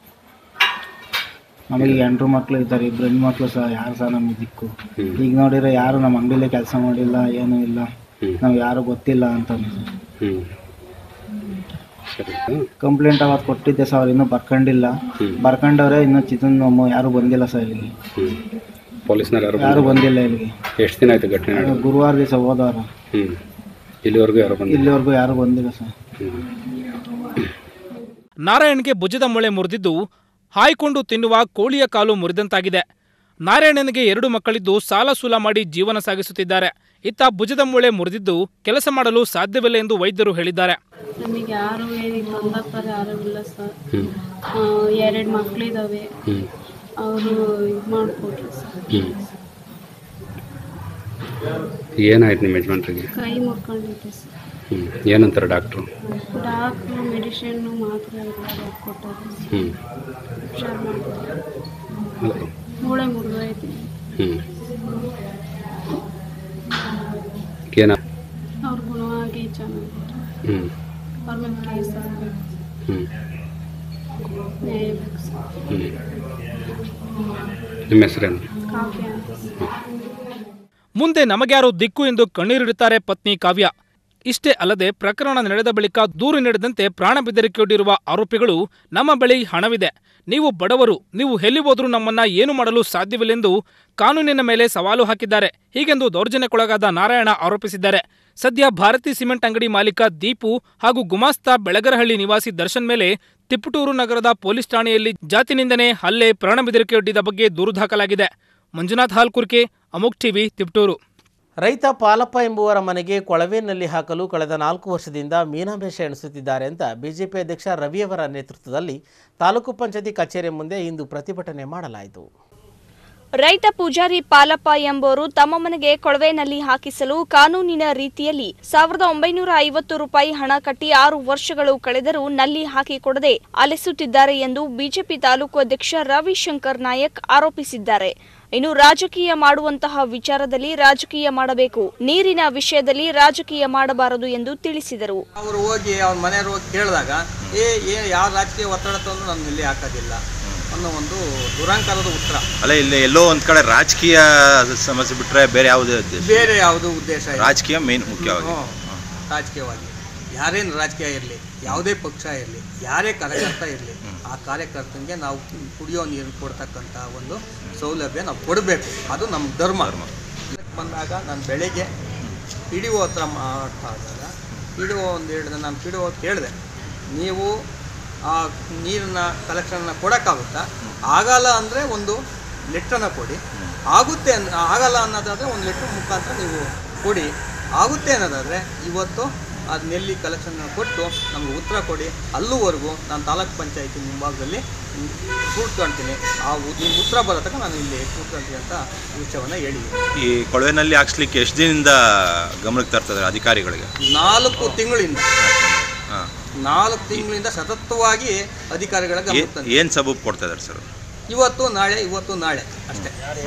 ನಮಗೆ ಎಂಟ್ರು ಮಕ್ಳು ಇದ್ದಾರೆ ಇಬ್ರು ಹೆಣ್ಮಕ್ಳು ಸಹ ಯಾರು ಸಹ ನಮಗೆ ದಿಕ್ಕು ಹ್ಮ್. ಈಗ ನೋಡಿದ್ರೆ ಯಾರು ನಮ್ಮ ಅಂಗಡಿಲೇ ಕೆಲಸ ಮಾಡಿಲ್ಲ ಏನೂ ಇಲ್ಲ ಹ್ಮ್. ನಾವು ಯಾರು ಗೊತ್ತಿಲ್ಲ ಅಂತ ಹ್ಞೂ ಸರಿ ಹಾಂ ಕಂಪ್ಲೇಂಟ್ ಅವತ್ತು ಕೊಟ್ಟಿದ್ದೆ ಸರ್ ಅವ್ರು ಇನ್ನೂ ಬರ್ಕೊಂಡಿಲ್ಲ ಹ್ಮ್. ಬರ್ಕೊಂಡವ್ರೆ ಇನ್ನೂ ಚಿತನ್ ಯಾರು ಬಂದಿಲ್ಲ ಸರ್ ಇಲ್ಲಿಗೆ ಹ್ಞೂ ಪೊಲೀಸ್ನವ್ರು ಯಾರು ಯಾರು ಬಂದಿಲ್ಲ ಇಲ್ಲಿಗೆ ಎಷ್ಟು ದಿನ ಆಯಿತು ಘಟನೆ ನಡೆದು ಗುರುವಾರ ದಿವಸ ಹೋದವ್ರ ಹ್ಞೂ ಇಲ್ಲಿವರೆಗೂ ಯಾರು ಬಂದಿಲ್ಲ ಇಲ್ಲಿವರೆಗೂ ಯಾರು ಬಂದಿಲ್ಲ ಸರ್ ಹ್ಞೂ ನಾರಾಯಣ್ಗೆ ಭುಜದ ಮೊಳೆ ಮುರಿದಿದ್ದು ಹಾಯ್ಕೊಂಡು ತಿನ್ನುವ ಕೋಳಿಯ ಕಾಲು ಮುರಿದಂತಾಗಿದೆ ನಾರಾಯಣನಿಗೆ ಎರಡು ಮಕ್ಕಳಿದ್ದು ಸಾಲ ಸೂಲ ಮಾಡಿ ಜೀವನ ಸಾಗಿಸುತ್ತಿದ್ದಾರೆ ಇತ್ತ ಭುಜದ ಮೂಳೆ ಮುರಿದಿದ್ದು ಕೆಲಸ ಮಾಡಲು ಸಾಧ್ಯವಿಲ್ಲ ಎಂದು ವೈದ್ಯರು ಹೇಳಿದ್ದಾರೆ ನಮಗೆ ಯಾರು ಏನಿಗೆ ಬಂದಪ್ಪರ ಯಾರು ಇಲ್ಲ ಸರ್ ಹ್ಞೂ ಎರಡು ಮಕ್ಕಳಿದ್ದಾವೆ ಹ್ಞೂ ಅವರು ಇದು ಮಾಡಿಕೊಟ್ರು ಸರ್ ಹ್ಞೂ ಏನಾಯ್ತು ನಿಮ್ಮ ಯಜಮಾನ್ರಿಗೆ ಕೈ ಮುರ್ಕೊಂಡಿದ್ದೆ ಸರ್ ಹ್ಞೂ ಏನಂತಾರೆ ಡಾಕ್ಟ್ರು ಡಾಕ್ಟ್ರು ಮೆಡಿಷನ್ನು ಮಾತ್ರೆ ಎಲ್ಲ ಕೊಟ್ಟರು ಹ್ಞೂ ಹುಷಾರು ಮಾಡ್ತಾರೆ ಹಲೋ ಮೂಳೆ ಮುರಿದೋಯ್ತು ಹ್ಞೂ ಏನ ಅವ್ರ ಗುಣವಾಗಿ ಚೆನ್ನಾಗಿತ್ತು ಹ್ಞೂ ಅವ್ರ ಮೇಲೆ ಕೇಸ್ ಆಗಬೇಕು ಹ್ಞೂ ನ್ಯಾಯ ಬೇಕು ಸರ್ ಹ್ಞೂ ನಿಮ್ಮ ಹೆಸರೇನು ಕಾಫಿ ಅಂತ ಮುಂದೆ ನಮಗ್ಯಾರು ದಿಕ್ಕು ಎಂದು ಕಣ್ಣೀರಿಡುತ್ತಾರೆ ಪತ್ನಿ ಕಾವ್ಯ ಇಷ್ಟೇ ಅಲ್ಲದೆ ಪ್ರಕರಣ ನಡೆದ ಬಳಿಕ ದೂರು ನೀಡದಂತೆ ಪ್ರಾಣ ಬೆದರಿಕೆಯೊಡ್ಡಿರುವ ಆರೋಪಿಗಳು ನಮ್ಮ ಬಳಿ ಹಣವಿದೆ ನೀವು ಬಡವರು ನೀವು ಎಲ್ಲಿ ಹೋದ್ರೂ ನಮ್ಮನ್ನ ಏನು ಮಾಡಲು ಸಾಧ್ಯವಿಲ್ಲೆಂದು ಕಾನೂನಿನ ಮೇಲೆ ಸವಾಲು ಹಾಕಿದ್ದಾರೆ ಹೀಗೆಂದು ದೌರ್ಜನ್ಯಕ್ಕೊಳಗಾದ ನಾರಾಯಣ ಆರೋಪಿಸಿದ್ದಾರೆ ಸದ್ಯ ಭಾರತಿ ಸಿಮೆಂಟ್ ಅಂಗಡಿ ಮಾಲೀಕ ದೀಪು ಹಾಗೂ ಗುಮಾಸ್ತ ಬೆಳಗರಹಳ್ಳಿ ನಿವಾಸಿ ದರ್ಶನ್ ಮೇಲೆ ತಿಪ್ಪಟೂರು ನಗರದ ಪೊಲೀಸ್ ಠಾಣೆಯಲ್ಲಿ ಜಾತಿ ನಿಂದನೆ ಹಲ್ಲೆ ಪ್ರಾಣ ಬೆದರಿಕೆಯೊಡ್ಡಿದ ಬಗ್ಗೆ ದೂರು ದಾಖಲಾಗಿದೆ ಮಂಜುನಾಥ್ ಹಾಲ್ಕುರ್ಕೆ ಅಮೋಕ್ ಟಿವಿ ತಿಪ್ಟೂರು ರೈತ ಪಾಲಪ್ಪ ಎಂಬುವರ ಮನೆಗೆ ಕೊಳವೆನಲ್ಲಿ ಹಾಕಲು ಕಳೆದ ನಾಲ್ಕು ವರ್ಷದಿಂದ ಮೀನಾಮೇಷ ಎಣಿಸುತ್ತಿದ್ದಾರೆ ಅಂತ ಬಿಜೆಪಿ ಅಧ್ಯಕ್ಷ ರವಿಯವರ ನೇತೃತ್ವದಲ್ಲಿ ತಾಲೂಕು ಪಂಚಾಯತಿ ಕಚೇರಿ ಮುಂದೆ ಇಂದು ಪ್ರತಿಭಟನೆ ಮಾಡಲಾಯಿತು ರೈತ ಪೂಜಾರಿ ಪಾಲಪ್ಪ ಎಂಬುವರು ತಮ್ಮ ಮನೆಗೆ ಕೊಳವೆನಲ್ಲಿ ಹಾಕಿಸಲು ಕಾನೂನಿನ ರೀತಿಯಲ್ಲಿ ಸಾವಿರದ ಒಂಬೈನೂರ ಐವತ್ತು ರೂಪಾಯಿ ಹಣ ಕಟ್ಟಿ ಆರು ವರ್ಷಗಳು ಕಳೆದರೂ ನಲ್ಲಿ ಹಾಕಿಕೊಡದೆ ಅಲೆಸುತ್ತಿದ್ದಾರೆ ಎಂದು ಬಿಜೆಪಿ ತಾಲೂಕು ಅಧ್ಯಕ್ಷ ರವಿಶಂಕರ್ ನಾಯಕ್ ಆರೋಪಿಸಿದ್ದಾರೆ ಇನ್ನು ರಾಜಕೀಯ ಮಾಡುವಂತಹ ವಿಚಾರದಲ್ಲಿ ರಾಜಕೀಯ ಮಾಡಬೇಕು ನೀರಿನ ವಿಷಯದಲ್ಲಿ ರಾಜಕೀಯ ಮಾಡಬಾರದು ಎಂದು ತಿಳಿಸಿದರು ಅವರು ಹೋಗಿ ಅವ್ರ ಮನೆಯವ್ರು ಹೋಗಿ ಕೇಳಿದಾಗ ಏ ಏ ಯಾವ ರಾಜಕೀಯ ಒತ್ತಡ ತಂದು ನಾನು ಇಲ್ಲಿ ಹಾಕೋದಿಲ್ಲ ಅನ್ನೋ ಒಂದು ದುರಾಂಕಾರದ ಉತ್ತರ ಅಲ್ಲ ಇಲ್ಲಿ ಎಲ್ಲೋ ಒಂದು ಕಡೆ ರಾಜಕೀಯ ಸಮಸ್ಯೆ ಬಿಟ್ಟರೆ ಬೇರೆ ಯಾವುದೇ ಉದ್ದೇಶ ಬೇರೆ ಯಾವುದು ಉದ್ದೇಶ ಇಲ್ಲ ರಾಜಕೀಯ ಮೇನ್ ಮುಖ್ಯವಾಗಿ ಹ್ಮ್. ರಾಜಕೀಯವಾಗಿ ಯಾರೇನು ರಾಜಕೀಯ ಇರಲಿ ಯಾವುದೇ ಪಕ್ಷ ಇರಲಿ ಯಾರೇ ಕಾರ್ಯಕರ್ತ ಇರಲಿ ಆ ಕಾರ್ಯಕರ್ತನಿಗೆ ನಾವು ಕುಡಿಯೋ ನೀರು ಕೊಡ್ತಕ್ಕಂಥ ಒಂದು ಸೌಲಭ್ಯ ನಾವು ಕೊಡಬೇಕು ಅದು ನಮ್ಮ ಧರ್ಮ ಬಂದಾಗ ನಾನು ಬೆಳಗ್ಗೆ ಪಿ ಡಿ ಒ ಹತ್ರ ಮಾತಾಡಿದಾಗ ಪಿ ಡಿ ಒ ಒಂದು ಹೇಳಿದೆ ನಾನು ಪಿ ಡಿ ಒ ಕೇಳಿದೆ ನೀವು ಆ ನೀರನ್ನ ಕಲೆಕ್ಷನ್ನ ಕೊಡೋಕ್ಕಾಗುತ್ತಾ ಆಗಲ್ಲ ಅಂದರೆ ಒಂದು ಲೆಟ್ರನ್ನ ಕೊಡಿ ಆಗುತ್ತೆ ಅನ್ ಆಗಲ್ಲ ಅನ್ನೋದಾದರೆ ಒಂದು ಲೆಟ್ರ್ ಮುಖಾಂತರ ನೀವು ಕೊಡಿ ಆಗುತ್ತೆ ಅನ್ನೋದಾದರೆ ಇವತ್ತು ಅದು ನೆಲ್ಲಿ ಕಲೆಕ್ಷನ್ನ ಕೊಟ್ಟು ನಮಗೆ ಉತ್ತರ ಕೊಡಿ ಅಲ್ಲೂವರೆಗೂ ನಾನು ತಾಲೂಕ್ ಪಂಚಾಯತಿ ಮುಂಭಾಗದಲ್ಲಿ ಕೂತ್ಕೊಳ್ತೀನಿ ಆ ಉ- ನಿಮ್ಮ ಉತ್ತರ ಬರೋ ತನಕ ನಾನು ಇಲ್ಲಿ ಕೂತ್ಕೊಳ್ತೀನಿ ಅಂತ ವಿಷಯವನ್ನು ಹೇಳಿದ್ದೀನಿ ಈ ಕೊಳವೆನಲ್ಲಿ ಹಾಕ್ಸ್ಲಿಕ್ಕೆ ಎಷ್ಟು ದಿನದಿಂದ ಗಮನಕ್ಕೆ ತರ್ತದೆ ಅಧಿಕಾರಿಗಳಿಗೆ ನಾಲ್ಕು ತಿಂಗಳಿಂದ ಹಾಂ ನಾಲ್ಕು ತಿಂಗಳಿಂದ ಸತತವಾಗಿ ಅಧಿಕಾರಿಗಳ ಗಮನಕ್ಕೆ ತಂದಿದ್ದೀನಿ. ಏನು ಸಬೂಬ್ ಕೊಡ್ತಾ ಇದ್ದಾರೆ ಸರ್ ಇವತ್ತು ನಾಳೆ ಇವತ್ತು ನಾಳೆ ಅಷ್ಟೇ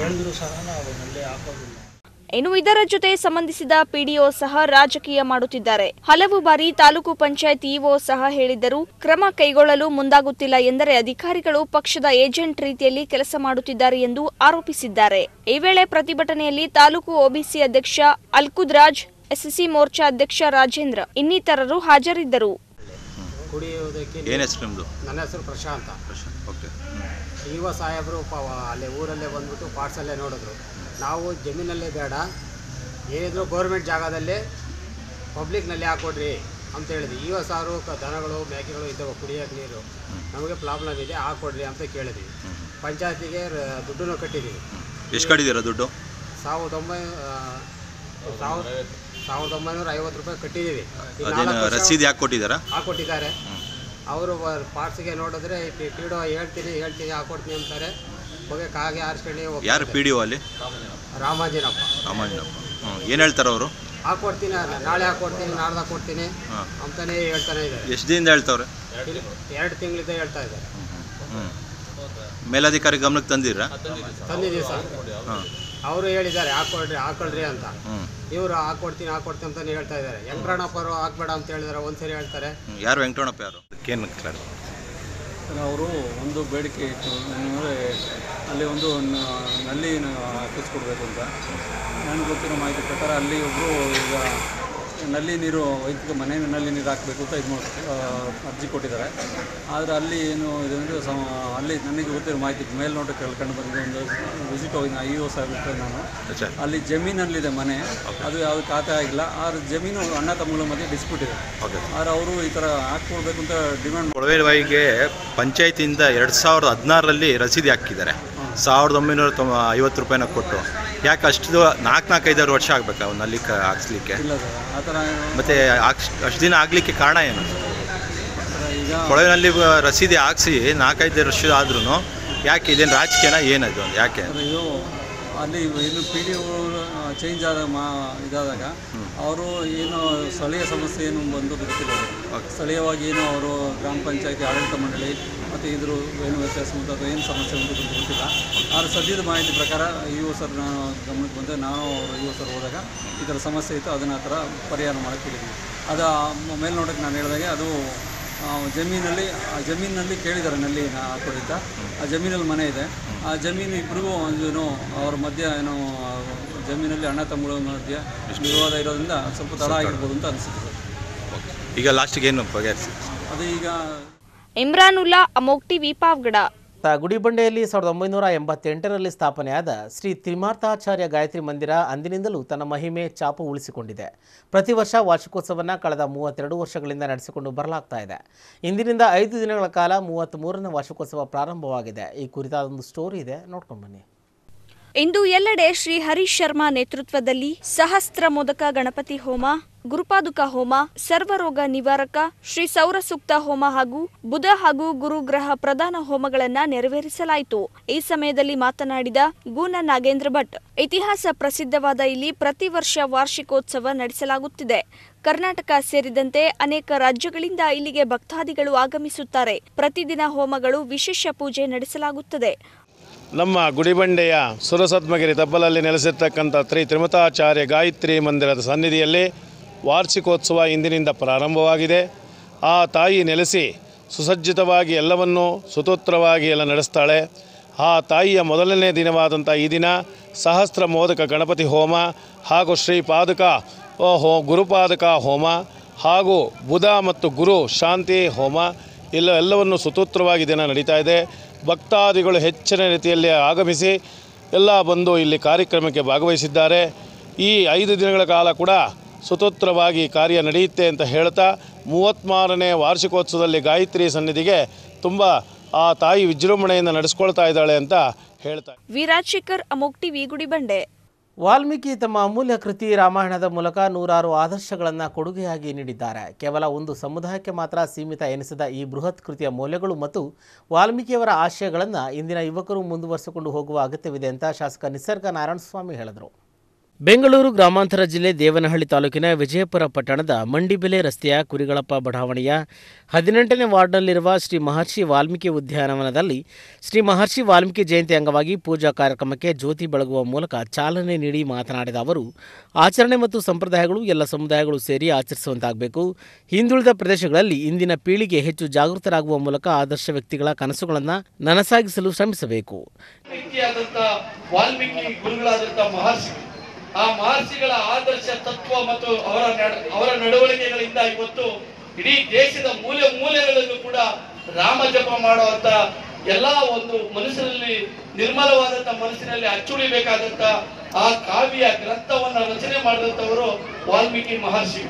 ಇನ್ನು ಇದರ ಜೊತೆ ಸಂಬಂಧಿಸಿದ ಪಿಡಿಒ ಸಹ ರಾಜಕೀಯ ಮಾಡುತ್ತಿದ್ದಾರೆ ಹಲವು ಬಾರಿ ತಾಲೂಕು ಪಂಚಾಯತ್ ಇಒ ಸಹ ಹೇಳಿದ್ದರೂ ಕ್ರಮ ಕೈಗೊಳ್ಳಲು ಮುಂದಾಗುತ್ತಿಲ್ಲ ಎಂದರೆ ಅಧಿಕಾರಿಗಳು ಪಕ್ಷದ ಏಜೆಂಟ್ ರೀತಿಯಲ್ಲಿ ಕೆಲಸ ಮಾಡುತ್ತಿದ್ದಾರೆ ಎಂದು ಆರೋಪಿಸಿದ್ದಾರೆ ಈ ವೇಳೆ ಪ್ರತಿಭಟನೆಯಲ್ಲಿ ತಾಲೂಕು ಒಬಿಸಿ ಅಧ್ಯಕ್ಷ ಅಲ್ಕುದ್ರಾಜ್ ಎಸ್ಎಸ್ಸಿ ಮೋರ್ಚಾ ಅಧ್ಯಕ್ಷ ರಾಜೇಂದ್ರ ಇನ್ನಿತರರು ಹಾಜರಿದ್ದರು ಕುಡಿಯೋದಕ್ಕೆ ಏನು ಹೆಸರು ನಿಮ್ಮದು ನನ್ನ ಹೆಸರು ಪ್ರಶಾಂತ ಓಕೆ ಯುವ ಸಾಹೇಬರು ಪಾವ ಅಲ್ಲೇ ಊರಲ್ಲೇ ಬಂದ್ಬಿಟ್ಟು ಪಾರ್ಟ್ಸಲ್ಲೇ ನೋಡಿದ್ರು ನಾವು ಜಮೀನಲ್ಲೇ ಬೇಡ ಏನಿದ್ರು ಗೌರ್ಮೆಂಟ್ ಜಾಗದಲ್ಲೇ ಪಬ್ಲಿಕ್ನಲ್ಲಿ ಹಾಕೊಡ್ರಿ ಅಂತ ಹೇಳಿದ್ವಿ ಯುವ ಸಾರು ಕ- ದನಗಳು ಮೇಕೆಗಳು ಇದ್ದಾವೆ ಕುಡಿಯೋಕೆ ನೀರು ನಮಗೆ ಪ್ರಾಬ್ಲಮ್ ಇದೆ ಹಾಕೊಡ್ರಿ ಅಂತ ಕೇಳಿದ್ವಿ ಪಂಚಾಯತಿಗೆ ರ- ದುಡ್ಡನ್ನು ಕಟ್ಟಿದ್ದೀವಿ ಎಷ್ಟು ಕಟ್ಟಿದ್ದೀರಾ ದುಡ್ಡು ಸಾವಿರದ ಒಂಬೈ ಸಾವಿರದ ಸಾವಿರದ ಒಂಬೈನೂರ ಐವತ್ತು ರೂಪಾಯಿ ಕಟ್ಟಿದ್ದೀವಿ ಈ ಅದೇನು ನಾಲ್ಕು ವರ್ಷ ರಸೀದಿ ಯಾಕೆ ಕೊಟ್ಟಿದ್ದಾರಾ ಹಾಕೊಟ್ಟಿದ್ದಾರೆ ಅವರು ಪಾರ್ಟ್ಸಿಗೆ ನೋಡಿದ್ರೆ ಪಿಡೋ ಹೇಳ್ತೀನಿ ಹೇಳ್ತೀನಿ ಹಾಕೊಡ್ತೀನಿ ಅಂತಾರೆ ಹೋಗಿ ಕಾಗೆ ಆರಿಸ್ಕೊಳ್ಳಿ ಯಾರು ಪಿ ಡಿ ಒ ಅಲ್ಲಿ ರಾಮಾಜಿನಪ್ಪ ರಾಮಾಂಜನಪ್ಪ ಹ್ಞೂ ಏನು ಹೇಳ್ತಾರೆ ಅವರು ಹಾಕೊಡ್ತೀನಿ ಅಲ್ಲ, ನಾಳೆ ಹಾಕೊಡ್ತೀನಿ ನಾಡ್ದು ಹಾಕೊಡ್ತೀನಿ ಹಾಂ ಅಂತಾನೆ ಹೇಳ್ತಾನೆ ಇದ್ದಾರೆ ಎಷ್ಟು ದಿನದಿಂದ ಹೇಳ್ತವ್ರೆ ಎರಡು ತಿಂಗಳಿಂದ ಹೇಳ್ತಾ ಇದ್ದಾರೆ ಹ್ಞೂ ಮೇಲಧಿಕಾರಿ ಗಮನಕ್ಕೆ ತಂದಿರಾ ತಂದಿದ್ದೀವಿ ಸರ್ ಹಾಂ ಅವರು ಹೇಳಿದ್ದಾರೆ ಹಾಕೊಳ್ರಿ ಹಾಕೊಳ್ರಿ ಅಂತ ಹ್ಞೂ ಇವರು ಹಾಕೊಡ್ತೀನಿ ಹಾಕೊಡ್ತೀನಿ ಅಂತಾನೆ ಹೇಳ್ತಾ ಇದ್ದಾರೆ ಯಂಕರಣಪ್ಪರು ಹಾಕ್ಬೇಡ ಅಂತ ಹೇಳಿದಾರೆ ಒಂದ್ಸರಿ ಹೇಳ್ತಾರೆ ಯಾರು ವೆಂಕಟರಮಣಪ್ಪ ಯಾರು ಏನು ಕ್ಲಾರ್ ಅವರು ಒಂದು ಬೇಡಿಕೆ ಇಟ್ಟು ಏನಂದರೆ ಅಲ್ಲಿ ಒಂದು ನ- ನಲ್ಲಿ ಹಾಕಿಸ್ಕೊಡ್ಬೇಕು ಅಂತ ನನಗೆ ಗೊತ್ತಿರೋ ಮಾಹಿತಿ ಪ್ರಕಾರ ಅಲ್ಲಿ ಒಬ್ಬರು ಈಗ ನಲ್ಲಿ ನೀರು ವೈದ್ಯಕ ಮನೆ ನಲ್ಲಿ ನೀರು ಹಾಕಬೇಕು ಅಂತ ಇದು ಮಾಡಿ ಅರ್ಜಿ ಕೊಟ್ಟಿದ್ದಾರೆ ಆದರೆ ಅಲ್ಲಿ ಏನು ಇದೆ ಅಂದರೆ ಸಮ ಅಲ್ಲಿ ನನಗೆ ಗೊತ್ತಿರೋ ಮಾಹಿತಿ ಮೇಲ್ನೋಟಕ್ಕೆ ಕಂಡು ಬಂದಿದೆ ಒಂದು ವಿಸಿಟ್ ಹೋಗಿದ್ದೆ ಐ ಒ ಸಾಹೇಬ್ ನಾನು ಅಚ್ಚಾ ಅಲ್ಲಿ ಜಮೀನಲ್ಲಿದೆ ಮನೆ ಅದು ಯಾವುದು ಖಾತೆ ಆಗಿಲ್ಲ ಆ ಜಮೀನು ಅಣ್ಣ ತಮ್ಮಗಳ ಮಧ್ಯೆ ಡಿಸ್ಪ್ಯೂಟ್ ಇದೆ ಓಕೆ ಆದರೆ ಅವರು ಈ ಥರ ಹಾಕ್ಕೊಡ್ಬೇಕು ಅಂತ ಡಿಮ್ಯಾಂಡ್ ಕೊಳವೆಬಾವಿಗೆ ಪಂಚಾಯತಿಯಿಂದ ಎರಡು ಸಾವಿರದ ಹದಿನಾರರಲ್ಲಿ ರಸೀದಿ ಹಾಕಿದ್ದಾರೆ ಸಾವಿರದ ಒಂಬೈನೂರ ತೊಂಬ ಐವತ್ತು ರೂಪಾಯಿನ ಕೊಟ್ಟು ಯಾಕೆ ಅಷ್ಟು ನಾಲ್ಕು ನಾಲ್ಕು ಐದಾರು ವರ್ಷ ಆಗ್ಬೇಕಾ ಅವ್ನು ಅಲ್ಲಿ ಕ ಹಾಕ್ಸ್ಲಿಕ್ಕೆ ಇಲ್ಲ ಸರ್ ಆ ಥರ ಮತ್ತು ಹಾಕ್ಸ್ ಅಷ್ಟು ದಿನ ಆಗಲಿಕ್ಕೆ ಕಾರಣ ಏನು ಈಗ ಕೊಳವೆನಲ್ಲಿ ಬ- ರಸೀದಿ ಹಾಕ್ಸಿ ನಾಲ್ಕೈದು ವರ್ಷ ಆದ್ರೂ ಯಾಕೆ ಇದೇನು ರಾಜಕೀಯನ ಏನದು ಯಾಕೆ ಸರ್, ಇದು ಅಲ್ಲಿ ಏನು ಪಿ ಡಿ ಚೇಂಜ್ ಆದ ಮಾ ಇದಾದಾಗ ಅವರು ಏನು ಸ್ಥಳೀಯ ಸಮಸ್ಯೆ ಏನು ಬಂದು ಗೊತ್ತಿಲ್ಲ ಅವ್ರಿಗೆ. ಸ್ಥಳೀಯವಾಗಿ ಏನು ಅವರು ಗ್ರಾಮ ಪಂಚಾಯತಿ ಆಡಳಿತ ಮಂಡಳಿ ಮತ್ತು ಇದ್ರ ಏನು ವ್ಯತ್ಯಾಸ ಉಂಟು ಅಥವಾ ಏನು ಸಮಸ್ಯೆ ಉಂಟು ಅಂತ ಗೊತ್ತಿಲ್ಲ ಆದರೆ ಸದ್ಯದ ಮಾಹಿತಿ ಪ್ರಕಾರ ಇವು ಸರ್ ನಾನು ಗಮನಕ್ಕೆ ಬಂದೆ ನಾನು ಅವರು ಇವು ಸರ್ ಹೋದಾಗ ಈ ಥರ ಸಮಸ್ಯೆ ಇತ್ತು ಅದನ್ನು ಆ ಥರ ಪರಿಹಾರ ಮಾಡಕ್ಕೆ ಹೇಳಿದ್ವಿ ಅದು ಆ ಮೇಲ್ನೋಟಕ್ಕೆ ನಾನು ಹೇಳಿದಾಗೆ ಅದು ಆ, ಜಮೀನಲ್ಲಿ ಆ ಜಮೀನಿನಲ್ಲಿ ಕೇಳಿದ್ದಾರೆ ನಲ್ಲಿ ಹಾಕೊಡಿದ್ದ ಆ ಜಮೀನಲ್ಲಿ ಮನೆ ಇದೆ ಆ ಜಮೀನು ಇಬ್ಬರಿಗೂ ಏನು ಅವ್ರ ಮಧ್ಯೆ ಏನೋ ಆ, ಜಮೀನಲ್ಲಿ ಅಣ್ಣ ತಮ್ಮಗಳ ಮಧ್ಯೆ ವಿವಾದ ಇರೋದ್ರಿಂದ ಸ್ವಲ್ಪ ತಡ ಆಗಿರ್ಬೋದು ಅಂತ ಅನಿಸುತ್ತೆ ಸರ್ ಈಗ ಲಾಸ್ಟಿಗೆ ಏನು ಬಗೆಹರಿಸಿ ಅದು ಈಗ ಇಮ್ರಾನುಲ್ಲಾ ಅಮೋಕ್ ಟಿವಿ ಪಾವಗಡ ತ ಗುಡಿಬಂಡೆಯಲ್ಲಿ ಸಾವಿರದ ಒಂಬೈನೂರ ಎಂಬತ್ತೆಂಟರಲ್ಲಿ ಸ್ಥಾಪನೆಯಾದ ಶ್ರೀ ತ್ರಿಮಾರ್ಥಾಚಾರ್ಯ ಗಾಯತ್ರಿ ಮಂದಿರ ಅಂದಿನಿಂದಲೂ ತನ್ನ ಮಹಿಮೆ ಚಾಪು ಉಳಿಸಿಕೊಂಡಿದೆ ಪ್ರತಿ ವರ್ಷ ವಾರ್ಷಿಕೋತ್ಸವವನ್ನು ಕಳೆದ ಮೂವತ್ತೆರಡು ವರ್ಷಗಳಿಂದ ನಡೆಸಿಕೊಂಡು ಬರಲಾಗ್ತಾ ಇದೆ ಇಂದಿನಿಂದ ಐದು ದಿನಗಳ ಕಾಲ ಮೂವತ್ತ್ಮೂರನೇ ವಾರ್ಷಿಕೋತ್ಸವ ಪ್ರಾರಂಭವಾಗಿದೆ ಈ ಕುರಿತಾದ ಒಂದು ಸ್ಟೋರಿ ಇದೆ ನೋಡ್ಕೊಂಡು ಬನ್ನಿ ಇಂದು ಎಲ್ಲೆಡೆ ಶ್ರೀ ಹರೀಶ್ ಶರ್ಮಾ ನೇತೃತ್ವದಲ್ಲಿ ಸಹಸ್ರ ಮೋದಕ ಗಣಪತಿ ಹೋಮ ಗುರುಪಾದುಕ ಹೋಮ ಸರ್ವರೋಗ ನಿವಾರಕ ಶ್ರೀ ಸೌರ ಸೂಕ್ತ ಹೋಮ ಹಾಗೂ ಬುಧ ಹಾಗೂ ಗುರುಗ್ರಹ ಪ್ರಧಾನ ಹೋಮಗಳನ್ನ ನೆರವೇರಿಸಲಾಯಿತು ಈ ಸಮಯದಲ್ಲಿ ಮಾತನಾಡಿದ ಗೂನ ನಾಗೇಂದ್ರ ಭಟ್ ಇತಿಹಾಸ ಪ್ರಸಿದ್ಧವಾದ ಇಲ್ಲಿ ಪ್ರತಿ ವರ್ಷ ವಾರ್ಷಿಕೋತ್ಸವ ನಡೆಸಲಾಗುತ್ತಿದೆ ಕರ್ನಾಟಕ ಸೇರಿದಂತೆ ಅನೇಕ ರಾಜ್ಯಗಳಿಂದ ಇಲ್ಲಿಗೆ ಭಕ್ತಾದಿಗಳು ಆಗಮಿಸುತ್ತಾರೆ ಪ್ರತಿದಿನ ಹೋಮಗಳು ವಿಶೇಷ ಪೂಜೆ ನಡೆಸಲಾಗುತ್ತದೆ ನಮ್ಮ ಗುಡಿಬಂಡೆಯ ಸುರಸದ್ಮಗಿರಿ ತಬ್ಬಲಲ್ಲಿ ನೆಲೆಸಿರ್ತಕ್ಕಂಥ ಶ್ರೀ ತ್ರಿಮತಾಚಾರ್ಯ ಗಾಯತ್ರಿ ಮಂದಿರದ ಸನ್ನಿಧಿಯಲ್ಲಿ ವಾರ್ಷಿಕೋತ್ಸವ ಇಂದಿನಿಂದ ಪ್ರಾರಂಭವಾಗಿದೆ ಆ ತಾಯಿ ನೆಲೆಸಿ ಸುಸಜ್ಜಿತವಾಗಿ ಎಲ್ಲವನ್ನೂ ಸುತೋತ್ರವಾಗಿ ಎಲ್ಲ ನಡೆಸ್ತಾಳೆ ಆ ತಾಯಿಯ ಮೊದಲನೇ ದಿನವಾದಂಥ ಈ ದಿನ ಸಹಸ್ರ ಮೋದಕ ಗಣಪತಿ ಹೋಮ ಹಾಗೂ ಶ್ರೀ ಪಾದಕ ಆ, ಹೋ ಗುರುಪಾದಕ ಹೋಮ ಹಾಗೂ ಬುಧ ಮತ್ತು ಗುರು ಶಾಂತಿ ಹೋಮ ಇಲ್ಲ ಎಲ್ಲವನ್ನು ಸುತೋತ್ರವಾಗಿ ದಿನ ನಡೀತಾ ಇದೆ ಭಕ್ತಾದಿಗಳು ಹೆಚ್ಚಿನ ರೀತಿಯಲ್ಲಿ ಆಗಮಿಸಿ ಎಲ್ಲ ಬಂದು ಇಲ್ಲಿ ಕಾರ್ಯಕ್ರಮಕ್ಕೆ ಭಾಗವಹಿಸಿದ್ದಾರೆ ಈ ಐದು ದಿನಗಳ ಕಾಲ ಕೂಡ ಸುತೋತ್ರವಾಗಿ ಕಾರ್ಯ ನಡೆಯುತ್ತೆ ಅಂತ ಹೇಳ್ತಾ ಮೂವತ್ತ್ಮಾರನೇ ವಾರ್ಷಿಕೋತ್ಸವದಲ್ಲಿ ಗಾಯತ್ರಿ ಸನ್ನಿಧಿಗೆ ತುಂಬ ಆ ತಾಯಿ ವಿಜೃಂಭಣೆಯಿಂದ ನಡೆಸ್ಕೊಳ್ತಾ ಇದ್ದಾಳೆ ಅಂತ ಹೇಳ್ತಾ ವಿರಾಜ್ ಶೇಖರ್ ಅಮೋಕ್ ಟಿವಿ ಗುಡಿಬಂಡೆ ವಾಲ್ಮೀಕಿ ತಮ್ಮ ಅಮೂಲ್ಯ ಕೃತಿ ರಾಮಾಯಣದ ಮೂಲಕ ನೂರಾರು ಆದರ್ಶಗಳನ್ನು ಕೊಡುಗೆಯಾಗಿ ನೀಡಿದ್ದಾರೆ ಕೇವಲ ಒಂದು ಸಮುದಾಯಕ್ಕೆ ಮಾತ್ರ ಸೀಮಿತ ಎನಿಸಿದ ಈ ಬೃಹತ್ ಕೃತಿಯ ಮೌಲ್ಯಗಳು ಮತ್ತು ವಾಲ್ಮೀಕಿಯವರ ಆಶಯಗಳನ್ನು ಇಂದಿನ ಯುವಕರು ಮುಂದುವರಿಸಿಕೊಂಡು ಹೋಗುವ ಅಗತ್ಯವಿದೆ ಅಂತ ಶಾಸಕ ನಿಸರ್ಗ ನಾರಾಯಣಸ್ವಾಮಿ ಹೇಳಿದರು ಬೆಂಗಳೂರು ಗ್ರಾಮಾಂತರ ಜಿಲ್ಲೆ ದೇವನಹಳ್ಳಿ ತಾಲೂಕಿನ ವಿಜಯಪುರ ಪಟ್ಟಣದ ಮಂಡಿಬೆಲೆ ರಸ್ತೆಯ ಕುರಿಗಳಪ್ಪ ಬಡಾವಣೆಯ ಹದಿನೆಂಟನೇ ವಾರ್ಡ್ನಲ್ಲಿರುವ ಶ್ರೀ ಮಹರ್ಷಿ ವಾಲ್ಮೀಕಿ ಉದ್ಯಾನವನದಲ್ಲಿ ಶ್ರೀ ಮಹರ್ಷಿ ವಾಲ್ಮೀಕಿ ಜಯಂತಿ ಅಂಗವಾಗಿ ಪೂಜಾ ಕಾರ್ಯಕ್ರಮಕ್ಕೆ ಜ್ಯೋತಿ ಬೆಳಗುವ ಮೂಲಕ ಚಾಲನೆ ನೀಡಿ ಮಾತನಾಡಿದ ಅವರು ಆಚರಣೆ ಮತ್ತು ಸಂಪ್ರದಾಯಗಳು ಎಲ್ಲ ಸಮುದಾಯಗಳು ಸೇರಿ ಆಚರಿಸುವಂತಾಗಬೇಕು ಹಿಂದುಳಿದ ಪ್ರದೇಶಗಳಲ್ಲಿ ಇಂದಿನ ಪೀಳಿಗೆ ಹೆಚ್ಚು ಜಾಗೃತರಾಗುವ ಮೂಲಕ ಆದರ್ಶ ವ್ಯಕ್ತಿಗಳ ಕನಸುಗಳನ್ನು ನನಸಾಗಿಸಲು ಶ್ರಮಿಸಬೇಕು ವ್ಯಕ್ತಿಯಾದಂಥ ವಾಲ್ಮೀಕಿ ಗುರುಗಳಾದಂಥ ಮಹರ್ಷಿ ಆ ಮಹರ್ಷಿಗಳ ಆದರ್ಶ ತತ್ವ ಮತ್ತು ಅವರ ನಡ- ಅವರ ನಡವಳಿಕೆಗಳಿಂದ ಇವತ್ತು ಇಡೀ ದೇಶದ ಮೂಲೆ ಮೂಲೆಗಳಲ್ಲೂ ಕೂಡ ರಾಮ ಜಪ ಮಾಡುವಂತ ಎಲ್ಲಾ ಒಂದು ಮನಸ್ಸಿನಲ್ಲಿ ನಿರ್ಮಲವಾದಂತ ಮನಸ್ಸಿನಲ್ಲಿ ಅಚ್ಚುಳಿಬೇಕಾದಂತ ಆ ಕಾವ್ಯ ಗ್ರಂಥವನ್ನ ರಚನೆ ಮಾಡಿದಂತವರು ವಾಲ್ಮೀಕಿ ಮಹರ್ಷಿ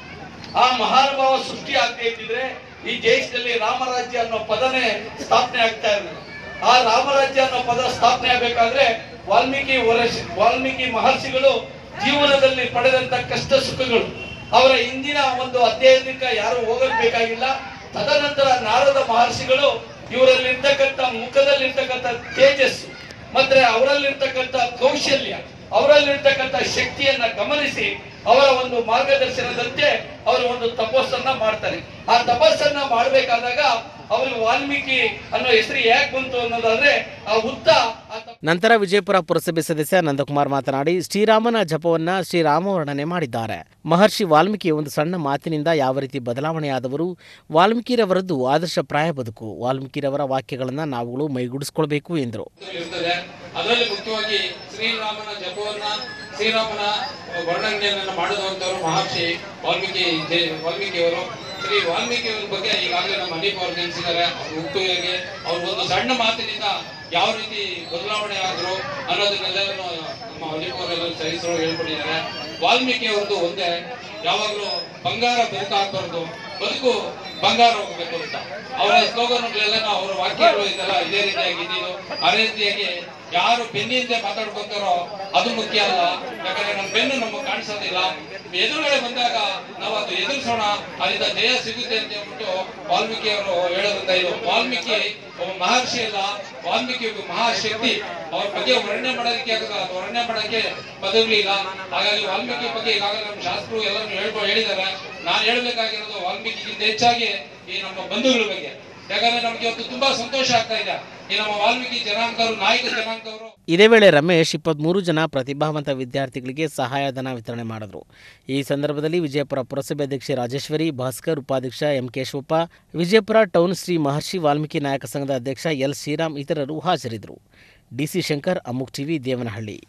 ಆ ಮಹಾನುಭಾವ ಸೃಷ್ಟಿ ಆಗದೆ ಇದ್ದಿದ್ರೆ ಈ ದೇಶದಲ್ಲಿ ರಾಮರಾಜ್ಯ ಅನ್ನೋ ಪದನೇ ಸ್ಥಾಪನೆ ಆಗ್ತಾ ಇರಲಿಲ್ಲ ಆ ರಾಮರಾಜ್ಯ ಅನ್ನೋ ಪದ ಸ್ಥಾಪನೆ ಆಗಬೇಕಾದ್ರೆ ವಾಲ್ಮೀಕಿ ವರಷ ವಾಲ್ಮೀಕಿ ಮಹರ್ಷಿಗಳು ಜೀವನದಲ್ಲಿ ಪಡೆದಂತ ಕಷ್ಟ ಸುಖಗಳು ಅವರ ಇಂದಿನ ಒಂದು ಅಧ್ಯಯನಕ್ಕೆ ಯಾರು ಹೋಗಬೇಕಾಗಿಲ್ಲ ತದನಂತರ ನಾರದ ಮಹರ್ಷಿಗಳು ಇವರಲ್ಲಿರ್ತಕ್ಕಂಥ ಮುಖದಲ್ಲಿರ್ತಕ್ಕಂಥ ತೇಜಸ್ಸು ಮತ್ತೆ ಅವರಲ್ಲಿರ್ತಕ್ಕಂಥ ಕೌಶಲ್ಯ ಅವರಲ್ಲಿರ್ತಕ್ಕಂಥ ಶಕ್ತಿಯನ್ನ ಗಮನಿಸಿ ಅವರ ಒಂದು ಮಾರ್ಗದರ್ಶನದಂತೆ ಅವರು ಒಂದು ತಪಸ್ಸನ್ನ ಮಾಡ್ತಾರೆ ಆ ತಪಸ್ಸನ್ನ ಮಾಡಬೇಕಾದಾಗ ಅವರಿಗೆ ವಾಲ್ಮೀಕಿ ಅನ್ನೋ ಹೆಸರು ಯಾಕೆ ಬಂತು ಅನ್ನೋದಾದ್ರೆ ಆ ಹುತ್ತ ಆ ನಂತರ ವಿಜಯಪುರ ಪುರಸಭೆ ಸದಸ್ಯ ನಂದಕುಮಾರ್ ಮಾತನಾಡಿ ಶ್ರೀರಾಮನ ಜಪವನ್ನ ಶ್ರೀರಾಮ ವರ್ಣನೆ ಮಾಡಿದ್ದಾರೆ ಮಹರ್ಷಿ ವಾಲ್ಮೀಕಿ ಒಂದು ಸಣ್ಣ ಮಾತಿನಿಂದ ಯಾವ ರೀತಿ ಬದಲಾವಣೆಯಾದವರು ವಾಲ್ಮೀಕಿರವರದ್ದು ಆದರ್ಶ ಪ್ರಾಯ ಬದುಕು ವಾಲ್ಮೀಕಿರವರ ವಾಕ್ಯಗಳನ್ನು ನಾವುಗಳು ಮೈಗೂಡಿಸ್ಕೊಳ್ಬೇಕು ಎಂದರು ಇರ್ತದೆ ಅದರಲ್ಲಿ ಮುಖ್ಯವಾಗಿ ಶ್ರೀರಾಮನ ಜಪವನ್ನ ಶ್ರೀರಾಮನ ವರ್ಣನೆಯನ್ನ ಮಾಡಿದಂತವರು ಮಹರ್ಷಿ ವಾಲ್ಮೀಕಿ ಜೆ- ವಾಲ್ಮೀಕಿಯವರು ಶ್ರೀ ವಾಲ್ಮೀಕಿಯವರ ಬಗ್ಗೆ ಈಗಾಗಲೇ ನಮ್ಮ ಅನೀಪ್ ಅವರು ನೆನೆಸಿದ್ದಾರೆ ಅವ್ರ ಹುಟ್ಟುವಿಗೆ ಅವ್ರ ಒಂದು ಸಣ್ಣ ಮಾತಿನಿಂದ ಯಾವ ರೀತಿ ಬದಲಾವಣೆ ಆದ್ರು ಅನ್ನೋದನ್ನೆಲ್ಲ ನಮ್ಮ ಅನೀಪ್ ಅವರೆಲ್ಲ ಸಹಿಸರು ಹೇಳ್ಕೊಟ್ಟಿದ್ದಾರೆ ವಾಲ್ಮೀಕಿ ಅವ್ರದ್ದು ಒಂದೇ ಯಾವಾಗಲೂ ಬಂಗಾರ ಬದುಕಾಗಬಾರ್ದು ಬದುಕು ಬಂಗಾರ ಹೋಗ್ಬೇಕು ಅಂತ ಅವರ ಸ್ಲೋಗನ್ಗಳೆಲ್ಲ ಅವರ ವಾಕ್ಯಗಳು ಇದೆಲ್ಲ ಇದೇ ರೀತಿಯಾಗಿ ಇದ್ದಿದ್ದು ಆ ರೀತಿಯಾಗಿ ಯಾರು ಬೆನ್ನಿಂದ ಮಾತಾಡ್ಕೊಂತಾರೋ ಅದು ಮುಖ್ಯ ಅಲ್ಲ ಯಾಕಂದ್ರೆ ನಮ್ಮ ಬೆನ್ನು ನಮಗೆ ಕಾಣಿಸೋದಿಲ್ಲ ಎದುರುಗಡೆ ಬಂದಾಗ ನಾವು ಅದು ಎದುರಿಸೋಣ ಅದರಿಂದ ಜಯ ಸಿಗುತ್ತೆ ಅಂತ ಹೇಳ್ಬಿಟ್ಟು ವಾಲ್ಮೀಕಿ ಅವರು ಹೇಳೋದ್ರಿಂದ ಇದು ವಾಲ್ಮೀಕಿ ಒಬ್ಬ ಮಹರ್ಷಿ ಅಲ್ಲ ವಾಲ್ಮೀಕಿ ಒಬ್ಬ ಮಹಾಶಕ್ತಿ ಅವ್ರ ಬಗ್ಗೆ ವರ್ಣನೆ ಮಾಡೋದಕ್ಕೆ ಆಗಲ್ಲ ಅದು ವರ್ಣನೆ ಮಾಡೋಕ್ಕೆ ಪದಗಳಿಲ್ಲ ಹಾಗಾಗಿ ವಾಲ್ಮೀಕಿ ಬಗ್ಗೆ ಈಗಾಗಲೇ ನಮ್ಮ ಶಾಸ್ತ್ರರು ಎಲ್ಲರೂ ಹೇಳ್ಕೊ ಹೇಳಿದ್ದಾರೆ ನಾನು ಹೇಳ್ಬೇಕಾಗಿರೋದು ವಾಲ್ಮೀಕಿಗಿಂತ ಹೆಚ್ಚಾಗಿ ಈ ನಮ್ಮ ಬಂಧುಗಳ ಬಗ್ಗೆ ಯಾಕಂದ್ರೆ ನಮ್ಗೆ ಇವತ್ತು ತುಂಬಾ ಸಂತೋಷ ಆಗ್ತಾ ಇದೆ ಈ ನಮ್ಮ ವಾಲ್ಮೀಕಿ ಜನಾಂಗದವರು ನಾಯಕ ಜನಾಂಗದವರು ಇದೇ ವೇಳೆ ರಮೇಶ್ ಇಪ್ಪತ್ತ್ಮೂರು ಜನ ಪ್ರತಿಭಾವಂತ ವಿದ್ಯಾರ್ಥಿಗಳಿಗೆ ಸಹಾಯಧನ ವಿತರಣೆ ಮಾಡಿದರು ಈ ಸಂದರ್ಭದಲ್ಲಿ ವಿಜಯಪುರ ಪುರಸಭೆ ಅಧ್ಯಕ್ಷೆ ರಾಜೇಶ್ವರಿ ಭಾಸ್ಕರ್ ಉಪಾಧ್ಯಕ್ಷ ಎಂ ಕೇಶವಪ್ಪ ವಿಜಯಪುರ ಟೌನ್ ಶ್ರೀ ಮಹರ್ಷಿ ವಾಲ್ಮೀಕಿ ನಾಯಕ ಸಂಘದ ಅಧ್ಯಕ್ಷ ಎಲ್ ಶ್ರೀರಾಮ್ ಇತರರು ಹಾಜರಿದ್ದರು ಡಿಸಿ ಶಂಕರ್ ಅಮುಕ್ ಟಿವಿ ದೇವನಹಳ್ಳಿ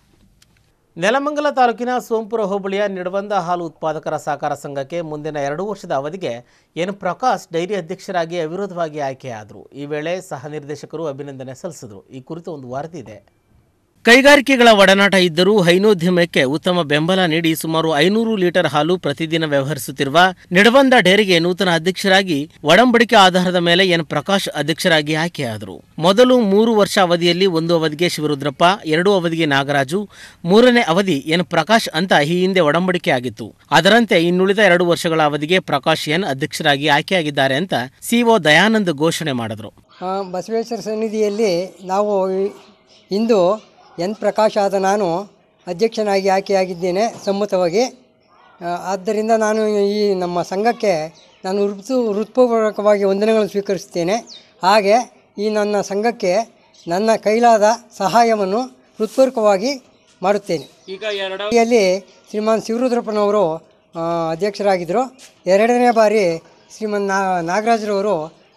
ನೆಲಮಂಗಲ ತಾಲೂಕಿನ ಸೋಂಪುರ ಹೋಬಳಿಯ ನಿಡವಂದ ಹಾಲು ಉತ್ಪಾದಕರ ಸಹಕಾರ ಸಂಘಕ್ಕೆ ಮುಂದಿನ ಎರಡು ವರ್ಷದ ಅವಧಿಗೆ ಎನ್ ಪ್ರಕಾಶ್ ಡೈರಿ ಅಧ್ಯಕ್ಷರಾಗಿ ಅವಿರೋಧವಾಗಿ ಆಯ್ಕೆಯಾದರು ಈ ವೇಳೆ ಸಹ ನಿರ್ದೇಶಕರು ಅಭಿನಂದನೆ ಸಲ್ಲಿಸಿದರು ಈ ಕುರಿತು ಒಂದು ವರದಿ ಇದೆ ಕೈಗಾರಿಕೆಗಳ ಒಡನಾಟ ಇದ್ದರೂ ಹೈನೋದ್ಯಮಕ್ಕೆ ಉತ್ತಮ ಬೆಂಬಲ ನೀಡಿ ಸುಮಾರು ಐನೂರು ಲೀಟರ್ ಹಾಲು ಪ್ರತಿದಿನ ವ್ಯವಹರಿಸುತ್ತಿರುವ ನಿಡವಂದ ಡೇರಿಗೆ ನೂತನ ಅಧ್ಯಕ್ಷರಾಗಿ ಒಡಂಬಡಿಕೆ ಆಧಾರದ ಮೇಲೆ ಎನ್ ಪ್ರಕಾಶ್ ಅಧ್ಯಕ್ಷರಾಗಿ ಆಯ್ಕೆಯಾದರು ಮೊದಲು ಮೂರು ವರ್ಷ ಅವಧಿಯಲ್ಲಿ ಒಂದು ಅವಧಿಗೆ ಶಿವರುದ್ರಪ್ಪ ಎರಡು ಅವಧಿಗೆ ನಾಗರಾಜು ಮೂರನೇ ಅವಧಿ ಎನ್ ಪ್ರಕಾಶ್ ಅಂತ ಈ ಹಿಂದೆ ಒಡಂಬಡಿಕೆ ಆಗಿತ್ತು ಅದರಂತೆ ಇನ್ನುಳಿದ ಎರಡು ವರ್ಷಗಳ ಅವಧಿಗೆ ಪ್ರಕಾಶ್ ಎನ್ ಅಧ್ಯಕ್ಷರಾಗಿ ಆಯ್ಕೆಯಾಗಿದ್ದಾರೆ ಅಂತ ಸಿಒ ದಯಾನಂದ್ ಘೋಷಣೆ ಮಾಡಿದರು ಆ, ಬಸವೇಶ್ವರ ಸನ್ನಿಧಿಯಲ್ಲಿ ನಾವು ಈ- ಇಂದು ಎನ್ ಪ್ರಕಾಶ್ ಆದ ನಾನು ಅಧ್ಯಕ್ಷನಾಗಿ ಆಯ್ಕೆಯಾಗಿದ್ದೇನೆ ಸಮ್ಮತವಾಗಿ ಆ, ಆದ್ದರಿಂದ ನಾನು ಈ ನಮ್ಮ ಸಂಘಕ್ಕೆ ನಾನು ಋತು ಹೃತ್ಪೂರ್ವಕವಾಗಿ ವಂದನೆಗಳನ್ನು ಸ್ವೀಕರಿಸುತ್ತೇನೆ ಹಾಗೆ ಈ ನನ್ನ ಸಂಘಕ್ಕೆ ನನ್ನ ಕೈಲಾದ ಸಹಾಯವನ್ನು ಹೃತ್ಪೂರ್ವಕವಾಗಿ ಮಾಡುತ್ತೇನೆ ಈಗ ಎರಡು ಯಲ್ಲಿ ಶ್ರೀಮಾನ್ ಶಿವರುದ್ರಪ್ಪನವರು ಆ, ಅಧ್ಯಕ್ಷರಾಗಿದ್ದರು ಎರಡನೇ ಬಾರಿ ಶ್ರೀಮನ್ ನಾ ನಾಗರಾಜರವರು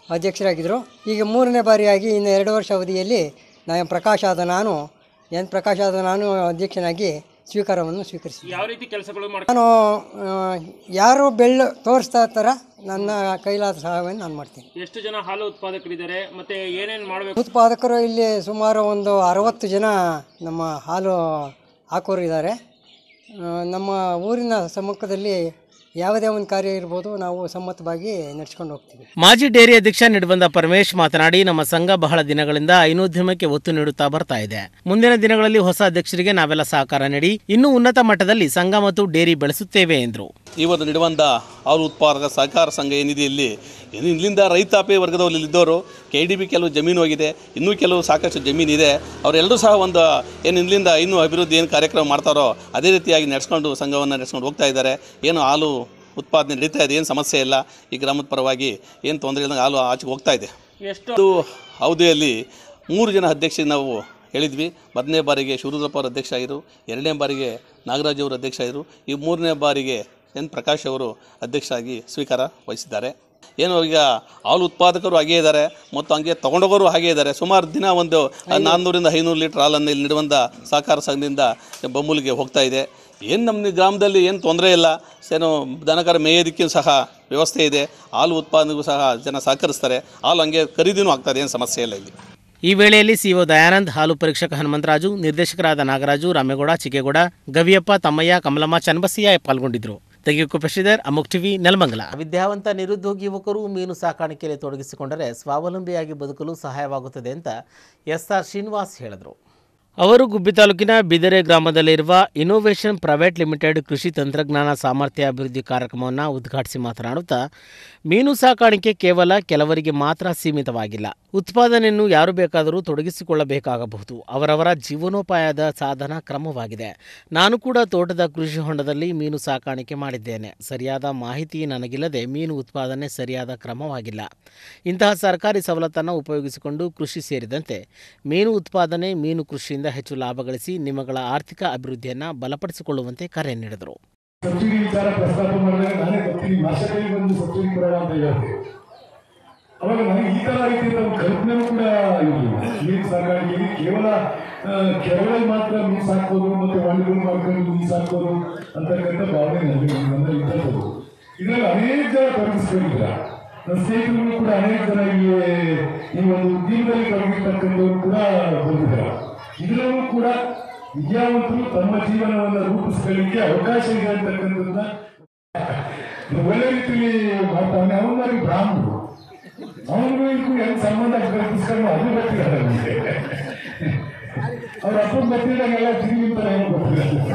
ಅಧ್ಯಕ್ಷರಾಗಿದ್ದರು ಈಗ ಮೂರನೇ ಬಾರಿಯಾಗಿ ಇನ್ನು ಎರಡು ವರ್ಷ ಅವಧಿಯಲ್ಲಿ ನಾನು ಪ್ರಕಾಶ್ ಆದ ನಾನು ಎನ್ ಪ್ರಕಾಶ್ ಆದ ನಾನು ಅಧ್ಯಕ್ಷನಾಗಿ ಸ್ವೀಕಾರವನ್ನು ಸ್ವೀಕರಿಸಿ ಯಾವ ರೀತಿ ಕೆಲಸಗಳು ಮಾಡಿ ನಾನು ಆ, ಯಾರು ಬೆಳ್ಳು ತೋರಿಸ್ತಾ ಥರ ನನ್ನ ಕೈಲಾದ ಸಹಾಯವನ್ನು ನಾನು ಮಾಡ್ತೀನಿ ಎಷ್ಟು ಜನ ಹಾಲು ಉತ್ಪಾದಕರಿದ್ದಾರೆ ಮತ್ತೆ ಏನೇನು ಮಾಡಬೇಕು ಉತ್ಪಾದಕರು ಇಲ್ಲಿ ಸುಮಾರು ಒಂದು ಅರವತ್ತು ಜನ ನಮ್ಮ ಹಾಲು ಹಾಕೋರು ಇದ್ದಾರೆ ಆ, ನಮ್ಮ ಊರಿನ ಸಮ್ಮುಖದಲ್ಲಿ ಯಾವುದೇ ಒಂದು ಕಾರ್ಯ ಇರ್ಬೋದು ನಾವು ಸಮ್ಮತವಾಗಿ ನಡೆಸ್ಕೊಂಡು ಹೋಗ್ತೀವಿ ಮಾಜಿ ಡೇರಿ ಅಧ್ಯಕ್ಷ ನಿಡ್ಬಂದ ಪರಮೇಶ್ ಮಾತನಾಡಿ ನಮ್ಮ ಸಂಘ ಬಹಳ ದಿನಗಳಿಂದ ಹೈನೋದ್ಯಮಕ್ಕೆ ಒತ್ತು ನೀಡುತ್ತಾ ಬರ್ತಾ ಇದೆ ಮುಂದಿನ ದಿನಗಳಲ್ಲಿ ಹೊಸ ಅಧ್ಯಕ್ಷರಿಗೆ ನಾವೆಲ್ಲ ಸಹಕಾರ ನೀಡಿ ಇನ್ನೂ ಉನ್ನತ ಮಟ್ಟದಲ್ಲಿ ಸಂಘ ಮತ್ತು ಡೇರಿ ಬೆಳೆಸುತ್ತೇವೆ ಎಂದರು ಇವತ್ತು ನಿಡುವಂಥ ಹಾಲು ಉತ್ಪಾದಕ ಸಹಕಾರ ಸಂಘ ಏನಿದೆ ಇಲ್ಲಿ ಏನು ಇಲ್ಲಿಂದ ರೈತಾಪಿ ವರ್ಗದಲ್ಲಿ ಇದ್ದವರು ಕೆ ಡಿ ಬಿ ಕೆಲವು ಜಮೀನು ಹೋಗಿದೆ ಇನ್ನೂ ಕೆಲವು ಸಾಕಷ್ಟು ಜಮೀನು ಇದೆ ಅವರೆಲ್ಲರೂ ಸಹ ಒಂದು ಏನು ಇಲ್ಲಿಂದ ಇನ್ನೂ ಅಭಿವೃದ್ಧಿ ಏನು ಕಾರ್ಯಕ್ರಮ ಮಾಡ್ತಾರೋ ಅದೇ ರೀತಿಯಾಗಿ ನಡೆಸ್ಕೊಂಡು ಸಂಘವನ್ನು ನಡೆಸ್ಕೊಂಡು ಹೋಗ್ತಾ ಇದ್ದಾರೆ ಏನು ಹಾಲು ಉತ್ಪಾದನೆ ನಡೀತಾ ಇದೆ ಏನು ಸಮಸ್ಯೆ ಇಲ್ಲ ಈ ಗ್ರಾಮದ ಪರವಾಗಿ ಏನು ತೊಂದರೆ ಇಲ್ಲದಂಗೆ ಹಾಲು ಆಚೆಗೆ ಹೋಗ್ತಾ ಇದೆ ಎಷ್ಟು ಅವಧಿಯಲ್ಲಿ ಮೂರು ಜನ ಅಧ್ಯಕ್ಷರಿಗೆ ನಾವು ಹೇಳಿದ್ವಿ ಮೊದಲನೇ ಬಾರಿಗೆ ಶಿವರುದ್ರಪ್ಪ ಅವರು ಅಧ್ಯಕ್ಷ ಆಗಿರು ಎರಡನೇ ಬಾರಿಗೆ ನಾಗರಾಜ್ ಅವರು ಅಧ್ಯಕ್ಷ ಆಗಿರು ಈ ಮೂರನೇ ಬಾರಿಗೆ ಎನ್ ಪ್ರಕಾಶ್ ಅವರು ಅಧ್ಯಕ್ಷ ಆಗಿ ಸ್ವೀಕಾರ ವಹಿಸಿದ್ದಾರೆ ಏನು ಈಗ ಹಾಲು ಉತ್ಪಾದಕರು ಹಾಗೇ ಇದ್ದಾರೆ ಮತ್ತು ಹಂಗೆ ತೊಗೊಂಡೋಗೋರು ಹಾಗೇ ಇದ್ದಾರೆ ಸುಮಾರು ದಿನ ಒಂದು ನಾನ್ನೂರಿಂದ ಐನೂರು ಲೀಟ್ರ್ ಹಾಲನ್ನು ಇಲ್ಲಿ ನೀಡುವಂಥ ಸಹಕಾರ ಸಂಘದಿಂದ ಬೊಮ್ಮೂಲಿಗೆ ಹೋಗ್ತಾ ಇದೆ ಏನು ನಮ್ಮ ಗ್ರಾಮದಲ್ಲಿ ಏನು ತೊಂದರೆ ಇಲ್ಲ ಏನು ದನಕರ ಮೇಯೋದಕ್ಕೆ ಸಹ ವ್ಯವಸ್ಥೆ ಇದೆ ಹಾಲು ಉತ್ಪಾದನೆಗೂ ಸಹ ಜನ ಸಹಕರಿಸ್ತಾರೆ ಹಾಲು ಹಂಗೆ ಖರೀದಿನೂ ಆಗ್ತದೆ ಏನು ಸಮಸ್ಯೆ ಇಲ್ಲ ಇಲ್ಲಿ ಈ ವೇಳೆಯಲ್ಲಿ ಸಿಒ ದಯಾನಂದ್ ಹಾಲು ಪರೀಕ್ಷಕ ಹನುಮಂತರಾಜು ನಿರ್ದೇಶಕರಾದ ನಾಗರಾಜು ರಾಮೇಗೌಡ ಚಿಕ್ಕೇಗೌಡ ಗವಿಯಪ್ಪ ತಮ್ಮಯ್ಯ ಕಮಲಮ್ಮ ಚನ್ನಬಸಯ್ಯ ಪಾಲ್ಗೊಂಡಿದ್ದರು ತೆಗೆಯುಕೊಪ್ಪ ಶ್ರೀಧರ್ ಅಮುಕ್ ಟಿವಿ ನೆಲಮಂಗಲ ವಿದ್ಯಾವಂತ ನಿರುದ್ಯೋಗಿ ಯುವಕರು ಮೀನು ಸಾಕಾಣಿಕೆಯಲ್ಲಿ ತೊಡಗಿಸಿಕೊಂಡರೆ ಸ್ವಾವಲಂಬಿಯಾಗಿ ಬದುಕಲು ಸಹಾಯವಾಗುತ್ತದೆ ಅಂತ ಎಸ್ ಆರ್ ಶ್ರೀನಿವಾಸ್ ಹೇಳಿದರು ಅವರು ಗುಬ್ಬಿ ತಾಲೂಕಿನ ಬಿದರೆ ಗ್ರಾಮದಲ್ಲಿರುವ ಇನೋವೇಷನ್ ಪ್ರೈವೇಟ್ ಲಿಮಿಟೆಡ್ ಕೃಷಿ ತಂತ್ರಜ್ಞಾನ ಸಾಮರ್ಥ್ಯ ಅಭಿವೃದ್ಧಿ ಕಾರ್ಯಕ್ರಮವನ್ನು ಉದ್ಘಾಟಿಸಿ ಮಾತನಾಡುತ್ತಾ ಮೀನು ಸಾಕಾಣಿಕೆ ಕೇವಲ ಕೆಲವರಿಗೆ ಮಾತ್ರ ಸೀಮಿತವಾಗಿಲ್ಲ ಉತ್ಪಾದನೆಯನ್ನು ಯಾರು ಬೇಕಾದರೂ ತೊಡಗಿಸಿಕೊಳ್ಳಬೇಕಾಗಬಹುದು ಅವರವರ ಜೀವನೋಪಾಯದ ಸಾಧನ ಕ್ರಮವಾಗಿದೆ ನಾನು ಕೂಡ ತೋಟದ ಕೃಷಿ ಹೊಂಡದಲ್ಲಿ ಮೀನು ಸಾಕಾಣಿಕೆ ಮಾಡಿದ್ದೇನೆ ಸರಿಯಾದ ಮಾಹಿತಿ ನನಗಿಲ್ಲದೆ ಮೀನು ಉತ್ಪಾದನೆ ಸರಿಯಾದ ಕ್ರಮವಾಗಿಲ್ಲ ಇಂತಹ ಸರ್ಕಾರಿ ಸವಲತ್ತನ್ನು ಉಪಯೋಗಿಸಿಕೊಂಡು ಕೃಷಿ ಸೇರಿದಂತೆ ಮೀನು ಉತ್ಪಾದನೆ ಮೀನು ಕೃಷಿಯಿಂದ ಹೆಚ್ಚು ಲಾಭ ಗಳಿಸಿ ನಿಮ್ಮಗಳ ಆರ್ಥಿಕ ಅಭಿವೃದ್ಧಿಯನ್ನು ಬಲಪಡಿಸಿಕೊಳ್ಳುವಂತೆ ಕರೆ ನೀಡಿದರು ಸಬ್ಸಿಡಿ ವಿಚಾರ ಪ್ರಸ್ತಾಪ ಮಾಡಿದಾಗ ನಾನೇ ಬರ್ತೀನಿ ಮಾಸಗಳಿಗೆ ಬಂದು ಸಬ್ಸಿಡಿ ಕೊಡೋಣ ಅಂತ ಹೇಳ್ತೀನಿ ಅವಾಗ ನನಗೆ ಈ ತರ ರೀತಿಯ ಒಂದು ಕಲ್ಪನೆನೂ ಕೂಡ ಇರಲಿಲ್ಲ ಮೀನು ಸಾಕಾಣಿಕೆಯಲ್ಲಿ ಕೇವಲ ಆ, ಕೆರೆಗಳಲ್ಲಿ ಮಾತ್ರ ಮೀನು ಸಾಕೋದು ಮತ್ತೆ ಹಳ್ಳಿಗಳು ಮಾಡ್ಕೊಂಡು ಮೀನು ಸಾಕೋದು ಅಂತಕ್ಕಂಥ ಭಾವನೆ ನನಗೆ ನನ್ನಲ್ಲಿ ಇದ್ದದ್ದು ಇದರಲ್ಲಿ ಅನೇಕ ಜನ ತೊಡಗಿಸ್ಕೊಂಡಿಲ್ಲ ನನ್ನ ಸ್ನೇಹಿತರುಗಳು ಕೂಡ ಅನೇಕ ಜನ ಈ ಈ ಒಂದು ಉದ್ಯಮದಲ್ಲಿ ತೊಡಗಿರ್ತಕ್ಕಂಥವ್ರು ಕೂಡ ಬಂದಿದ್ದಾರೆ ಇದರಲ್ಲೂ ಕೂಡ ವಿದ್ಯಾವಂತರು ತಮ್ಮ ಜೀವನವನ್ನು ರೂಪಿಸ್ಕೊಳ್ಳಿಕ್ಕೆ ಅವಕಾಶ ಇದೆ ಅಂತಕ್ಕಂಥದ್ದನ್ನ ಒಳ್ಳೆ ರೀತಿಯಲ್ಲಿ ಮಾಡ್ತಾನೆ ಅವನಾಗಿ ಬ್ರಾಹ್ಮಣರು ಅವನಿಗೂ ಇದಕ್ಕೂ ಹೆಂಗ್ ಸಂಬಂಧ ಕಲ್ಪಿಸ್ಕೊಂಡು ಅದು ಗೊತ್ತಿಲ್ಲ ನಮಗೆ ಅವ್ರ ಅಪ್ಪನ ಗೊತ್ತಿದ್ದಾಗೆಲ್ಲ ತಿರುಗಿಂತಾರೆ ಏನೋ ಗೊತ್ತಿಲ್ಲ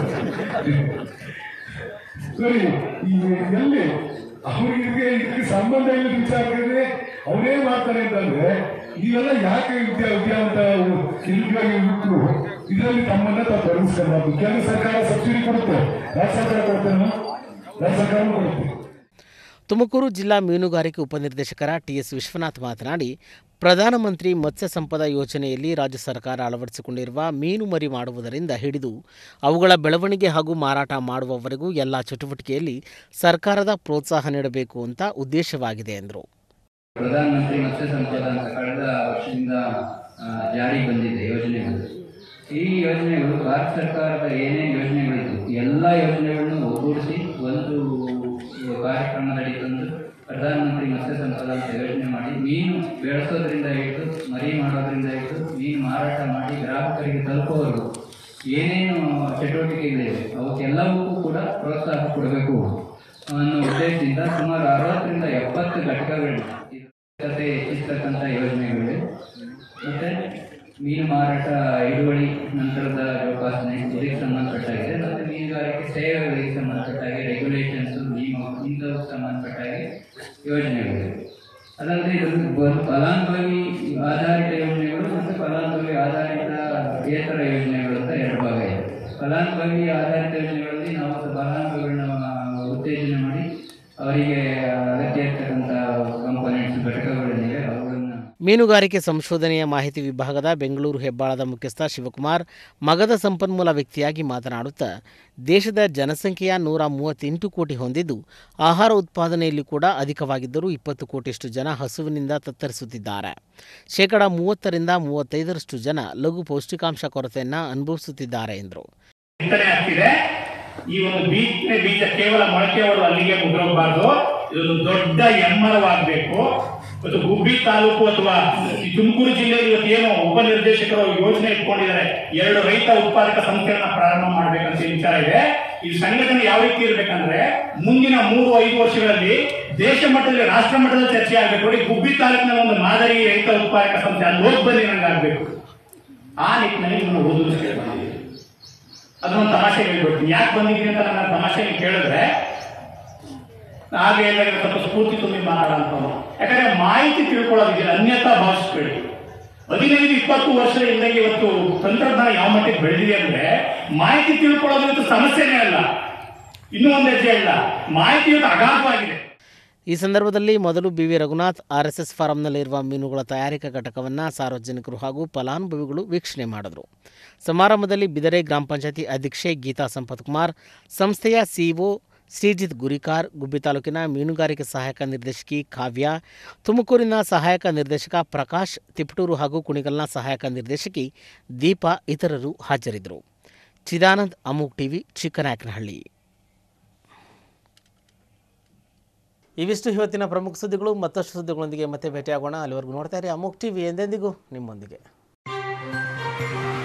ಸರಿ ಈ ಎಲ್ಲಿ ಅವ್ರಿಗೆ ಇದಕ್ಕೆ ಸಂಬಂಧ ಇಲ್ಲದ ವಿಚಾರಕ್ಕೆ ಅವರೇ ಮಾಡ್ತಾರೆ ಅಂತಂದ್ರೆ ಇವೆಲ್ಲ ಯಾಕೆ ವಿದ್ಯಾ ವಿದ್ಯಾವಂತ ನಿರುದ್ಯೋಗಿ ಯುವಕರು ಇದರಲ್ಲಿ ತಮ್ಮನ್ನ ತಾವು ತೊಡಗಿಸ್ಕೊಳ್ಬಾರ್ದು ಕೇಂದ್ರ ಸರ್ಕಾರ ಸಬ್ಸಿಡಿ ಕೊಡುತ್ತೆ ರಾಜ್ಯ ಸರ್ಕಾರ ಕೊಡ್ತೇನೆ ರಾಜ್ಯ ಸರ್ಕಾರನೂ ಕೊಡುತ್ತೆ ತುಮಕೂರು ಜಿಲ್ಲಾ ಮೀನುಗಾರಿಕೆ ಉಪನಿರ್ದೇಶಕರ ಟಿಎಸ್ ವಿಶ್ವನಾಥ್ ಮಾತನಾಡಿ ಪ್ರಧಾನಮಂತ್ರಿ ಮತ್ಸ್ಯ ಸಂಪದ ಯೋಜನೆಯಲ್ಲಿ ರಾಜ್ಯ ಸರ್ಕಾರ ಅಳವಡಿಸಿಕೊಂಡಿರುವ ಮೀನು ಮರಿ ಮಾಡುವುದರಿಂದ ಹಿಡಿದು ಅವುಗಳ ಬೆಳವಣಿಗೆ ಹಾಗೂ ಮಾರಾಟ ಮಾಡುವವರೆಗೂ ಎಲ್ಲ ಚಟುವಟಿಕೆಯಲ್ಲಿ ಸರ್ಕಾರದ ಪ್ರೋತ್ಸಾಹ ನೀಡಬೇಕು ಅಂತ ಉದ್ದೇಶವಾಗಿದೆ ಎಂದರು ಪ್ರಧಾನಮಂತ್ರಿ ಮತ್ಸ್ಯ ಸಂಪದ ಅಂತ ಕಳೆದ ವರ್ಷದಿಂದ ಆ, ಜಾರಿಗೆ ಬಂದಿದೆ ಯೋಜನೆಗಳು ಈ ಯೋಜನೆಗಳು ಭಾರತ ಸರ್ಕಾರದ ಏನೇನು ಯೋಜನೆಗಳಿದ್ದು ಎಲ್ಲ ಯೋಜನೆಗಳನ್ನು ಒಗ್ಗೂಡಿಸಿ ಒಂದು ಕಾರ್ಯಕ್ರಮದಡಿ ತಂದು ಪ್ರಧಾನಮಂತ್ರಿ ಮತ್ಸ್ಯ ಸಂಪದ ಅಂತ ಯೋಜನೆ ಮಾಡಿ ಮೀನು ಬೆಳೆಸೋದ್ರಿಂದ ಹಿಡಿದು ಮರಿ ಮಾಡೋದ್ರಿಂದ ಹಿಡಿದು ಮೀನು ಮಾರಾಟ ಮಾಡಿ ಗ್ರಾಹಕರಿಗೆ ತಲುಪೋವರೆಗೂ ಏನೇನು ಚಟುವಟಿಕೆಗಳಿವೆ ಅವಕ್ಕೆಲ್ಲವಕ್ಕೂ ಕೂಡ ಪ್ರೋತ್ಸಾಹ ಕೊಡಬೇಕು ಅನ್ನೋ ಉದ್ದೇಶದಿಂದ ಸುಮಾರು ಅರವತ್ತರಿಂದ ಎಪ್ಪತ್ತು ಘಟಕಗಳಿವೆ ಜೊತೆ ಹೆಚ್ಚಿಸ್ತಕ್ಕಂಥ ಯೋಜನೆಗಳಿವೆ ಮತ್ತೆ ಮೀನು ಮಾರಾಟ ಹಿಡುವಳಿ ನಂತರದ ಜೋಪಾಸನೆ ಇದಕ್ಕೆ ಸಂಬಂಧಪಟ್ಟಾಗಿದೆ ಮತ್ತೆ ಮೀನುಗಾರಿಕೆ ಸೇವೆಗಳಿಗೆ ಸಂಬಂಧಪಟ್ಟಾಗಿ ರೆಗ್ಯುಲೇಷನ್ಸ್ ನಿಯಮ ಇಂಥವಕ್ಕೆ ಸಂಬಂಧಪಟ್ಟಾಗಿ ಯೋಜನೆಗಳಿವೆ ಅದಲ್ಲದೆ ಇದರಲ್ಲಿ ಬ- ಫಲಾನುಭವಿ ಆಧಾರಿತ ಯೋಜನೆಗಳು ಮತ್ತು ಫಲಾನುಭವಿ ಆಧಾರಿತ ಏತರ ಯೋಜನೆಗಳು ಅಂತ ಎರಡು ಭಾಗ ಇದೆ ಫಲಾನುಭವಿ ಆಧಾರಿತ ಯೋಜನೆಗಳಲ್ಲಿ ನಾವು ಫಲಾನುಭವಿಗಳನ್ನ ಉತ್ತೇಜನ ಮಾಡಿ ಅವರಿಗೆ ಅಗತ್ಯ ಇರ್ತಕ್ಕಂಥ ಕಂಪೋನೆಂಟ್ಸ್ ಘಟಕಗಳೇನಿವೆ ಅವುಗಳನ್ನು ಮೀನುಗಾರಿಕೆ ಸಂಶೋಧನೆಯ ಮಾಹಿತಿ ವಿಭಾಗದ ಬೆಂಗಳೂರು ಹೆಬ್ಬಾಳದ ಮುಖ್ಯಸ್ಥ ಶಿವಕುಮಾರ್ ಮಗದ ಸಂಪನ್ಮೂಲ ವ್ಯಕ್ತಿಯಾಗಿ ಮಾತನಾಡುತ್ತಾ ದೇಶದ ಜನಸಂಖ್ಯೆಯ ನೂರ ಮೂವತ್ತೆಂಟು ಕೋಟಿ ಹೊಂದಿದ್ದು ಆಹಾರ ಉತ್ಪಾದನೆಯಲ್ಲಿ ಕೂಡ ಅಧಿಕವಾಗಿದ್ದರೂ ಇಪ್ಪತ್ತು ಕೋಟಿಯಷ್ಟು ಜನ ಹಸುವಿನಿಂದ ತತ್ತರಿಸುತ್ತಿದ್ದಾರೆ ಶೇಕಡ ಮೂವತ್ತರಿಂದ ಮೂವತ್ತೈದರಷ್ಟು ಜನ ಲಘು ಪೌಷ್ಟಿಕಾಂಶ ಕೊರತೆಯನ್ನು ಅನುಭವಿಸುತ್ತಿದ್ದಾರೆ ಎಂದರು ಬಿತ್ತನೆ ಆಗ್ತಿದೆ ಈ ಒಂದು ಬೀಜ ಬೀಜ ಕೇವಲ ಮೊಳಕೆ ಹೊಡೆದು ಅಲ್ಲಿಗೆ ಮುಗಿರೋಗ್ಬಾರ್ದು ಇದೊಂದು ದೊಡ್ಡ ಎಮ್ಮರವಾಗಬೇಕು ಮತ್ತು ಗುಬ್ಬಿ ತಾಲೂಕು ಅಥವಾ ಈ ತುಮಕೂರು ಜಿಲ್ಲೆಯಲ್ಲಿ ಇವತ್ತು ಏನು ಉಪನಿರ್ದೇಶಕರು ಯೋಜನೆ ಇಟ್ಕೊಂಡಿದ್ದಾರೆ ಎರಡು ರೈತ ಉತ್ಪಾದಕ ಸಂಸ್ಥೆಗಳನ್ನ ಪ್ರಾರಂಭ ಮಾಡ್ಬೇಕಂತ ಈ ವಿಚಾರ ಇದೆ ಈ ಸಂಘಟನೆ ಯಾವ ರೀತಿ ಇರ್ಬೇಕಂದ್ರೆ ಮುಂದಿನ ಮೂರು ಐದು ವರ್ಷಗಳಲ್ಲಿ ದೇಶ ಮಟ್ಟದಲ್ಲಿ ರಾಷ್ಟ್ರ ಮಟ್ಟದಲ್ಲಿ ಚರ್ಚೆ ಆಗ್ಬೇಕು ನೋಡಿ ಗುಬ್ಬಿ ತಾಲೂಕಿನ ಒಂದು ಮಾದರಿ ರೈತ ಉತ್ಪಾದಕ ಸಂಸ್ಥೆ ಅಲ್ಲಿ ಹೋಗಿ ಬನ್ನಿ ನಂಗೆ ಆಗ್ಬೇಕು ಆ ನಿಟ್ಟಿನಲ್ಲಿ ನಿಮ್ಮನ್ನು ಓದಿಸ್ತಾ ಬಂದಿದ್ದೀವಿ ಅದನ್ನೊಂದು ತಮಾಷೆ ಹೇಳ್ಬಿಡ್ತೀನಿ ಯಾಕೆ ಬಂದಿದ್ದೀನಿ ಅಂತ ನನ್ನ ತಮಾಷೆ ಕೇಳಿದ್ರೆ ಹಾಗೆ ಹೇಳಿದಾಗ ಸ್ವಲ್ಪ ಸ್ಫೂರ್ತಿ ತುಂಬಿ ಮಾತಾಡೋಂಥವ್ರು ಯಾಕಂದ್ರೆ ಮಾಹಿತಿ ತಿಳ್ಕೊಳ್ಳೋದಿಲ್ಲ ಅನ್ಯತಾ ಭಾವಿಸ್ಬೇಡಿ ಹದಿನೈದು ಇಪ್ಪತ್ತು ವರ್ಷದ ಹಿಂದೆ ಇವತ್ತು ತಂತ್ರಜ್ಞಾನ ಯಾವ ಮಟ್ಟಿಗೆ ಬೆಳೆದಿದೆ ಅಂದ್ರೆ ಮಾಹಿತಿ ತಿಳ್ಕೊಳ್ಳೋದು ಇವತ್ತು ಸಮಸ್ಯೆನೇ ಅಲ್ಲ ಇನ್ನೂ ಒಂದು ಹೆಜ್ಜೆ ಇಲ್ಲ ಮಾಹಿತಿ ಇವತ್ತು ಅಗಾಧವಾಗಿದೆ ಈ ಸಂದರ್ಭದಲ್ಲಿ ಮೊದಲು ಬಿ ವಿ ರಘುನಾಥ್ ಆರ್ಎಸ್ಎಸ್ ಫಾರಂನಲ್ಲಿರುವ ಮೀನುಗಳ ತಯಾರಿಕಾ ಘಟಕವನ್ನು ಸಾರ್ವಜನಿಕರು ಹಾಗೂ ಫಲಾನುಭವಿಗಳು ವೀಕ್ಷಣೆ ಮಾಡಿದರು ಸಮಾರಂಭದಲ್ಲಿ ಬಿದರೆ ಗ್ರಾಮ ಪಂಚಾಯತಿ ಅಧ್ಯಕ್ಷೆ ಗೀತಾ ಸಂಪತ್ ಕುಮಾರ್ ಸಂಸ್ಥೆಯ ಸಿಇಒ ಶ್ರೀಜಿತ್ ಗುರಿಕಾರ್ ಗುಬ್ಬಿ ತಾಲೂಕಿನ ಮೀನುಗಾರಿಕೆ ಸಹಾಯಕ ನಿರ್ದೇಶಕಿ ಕಾವ್ಯ ತುಮಕೂರಿನ ಸಹಾಯಕ ನಿರ್ದೇಶಕ ಪ್ರಕಾಶ್ ತಿಪಟೂರು ಹಾಗೂ ಕುಣಿಗಲ್ನ ಸಹಾಯಕ ನಿರ್ದೇಶಕಿ ದೀಪಾ ಇತರರು ಹಾಜರಿದ್ದರು ಚಿದಾನಂದ್ ಅಮುಕ್ ಟಿವಿ ಚಿಕ್ಕನಾಯಕನಹಳ್ಳಿ ಇವಿಷ್ಟು ಇವತ್ತಿನ ಪ್ರಮುಖ ಸುದ್ದಿಗಳು ಮತ್ತಷ್ಟು ಸುದ್ದಿಗಳೊಂದಿಗೆ ಮತ್ತೆ ಭೇಟಿಯಾಗೋಣ ಅಲ್ಲಿವರೆಗೂ ನೋಡ್ತಾ ಇರಿ ಅಮುಕ್ ಟಿವಿ ಎಂದೆಂದಿಗೂ ನಿಮ್ಮೊಂದಿಗೆ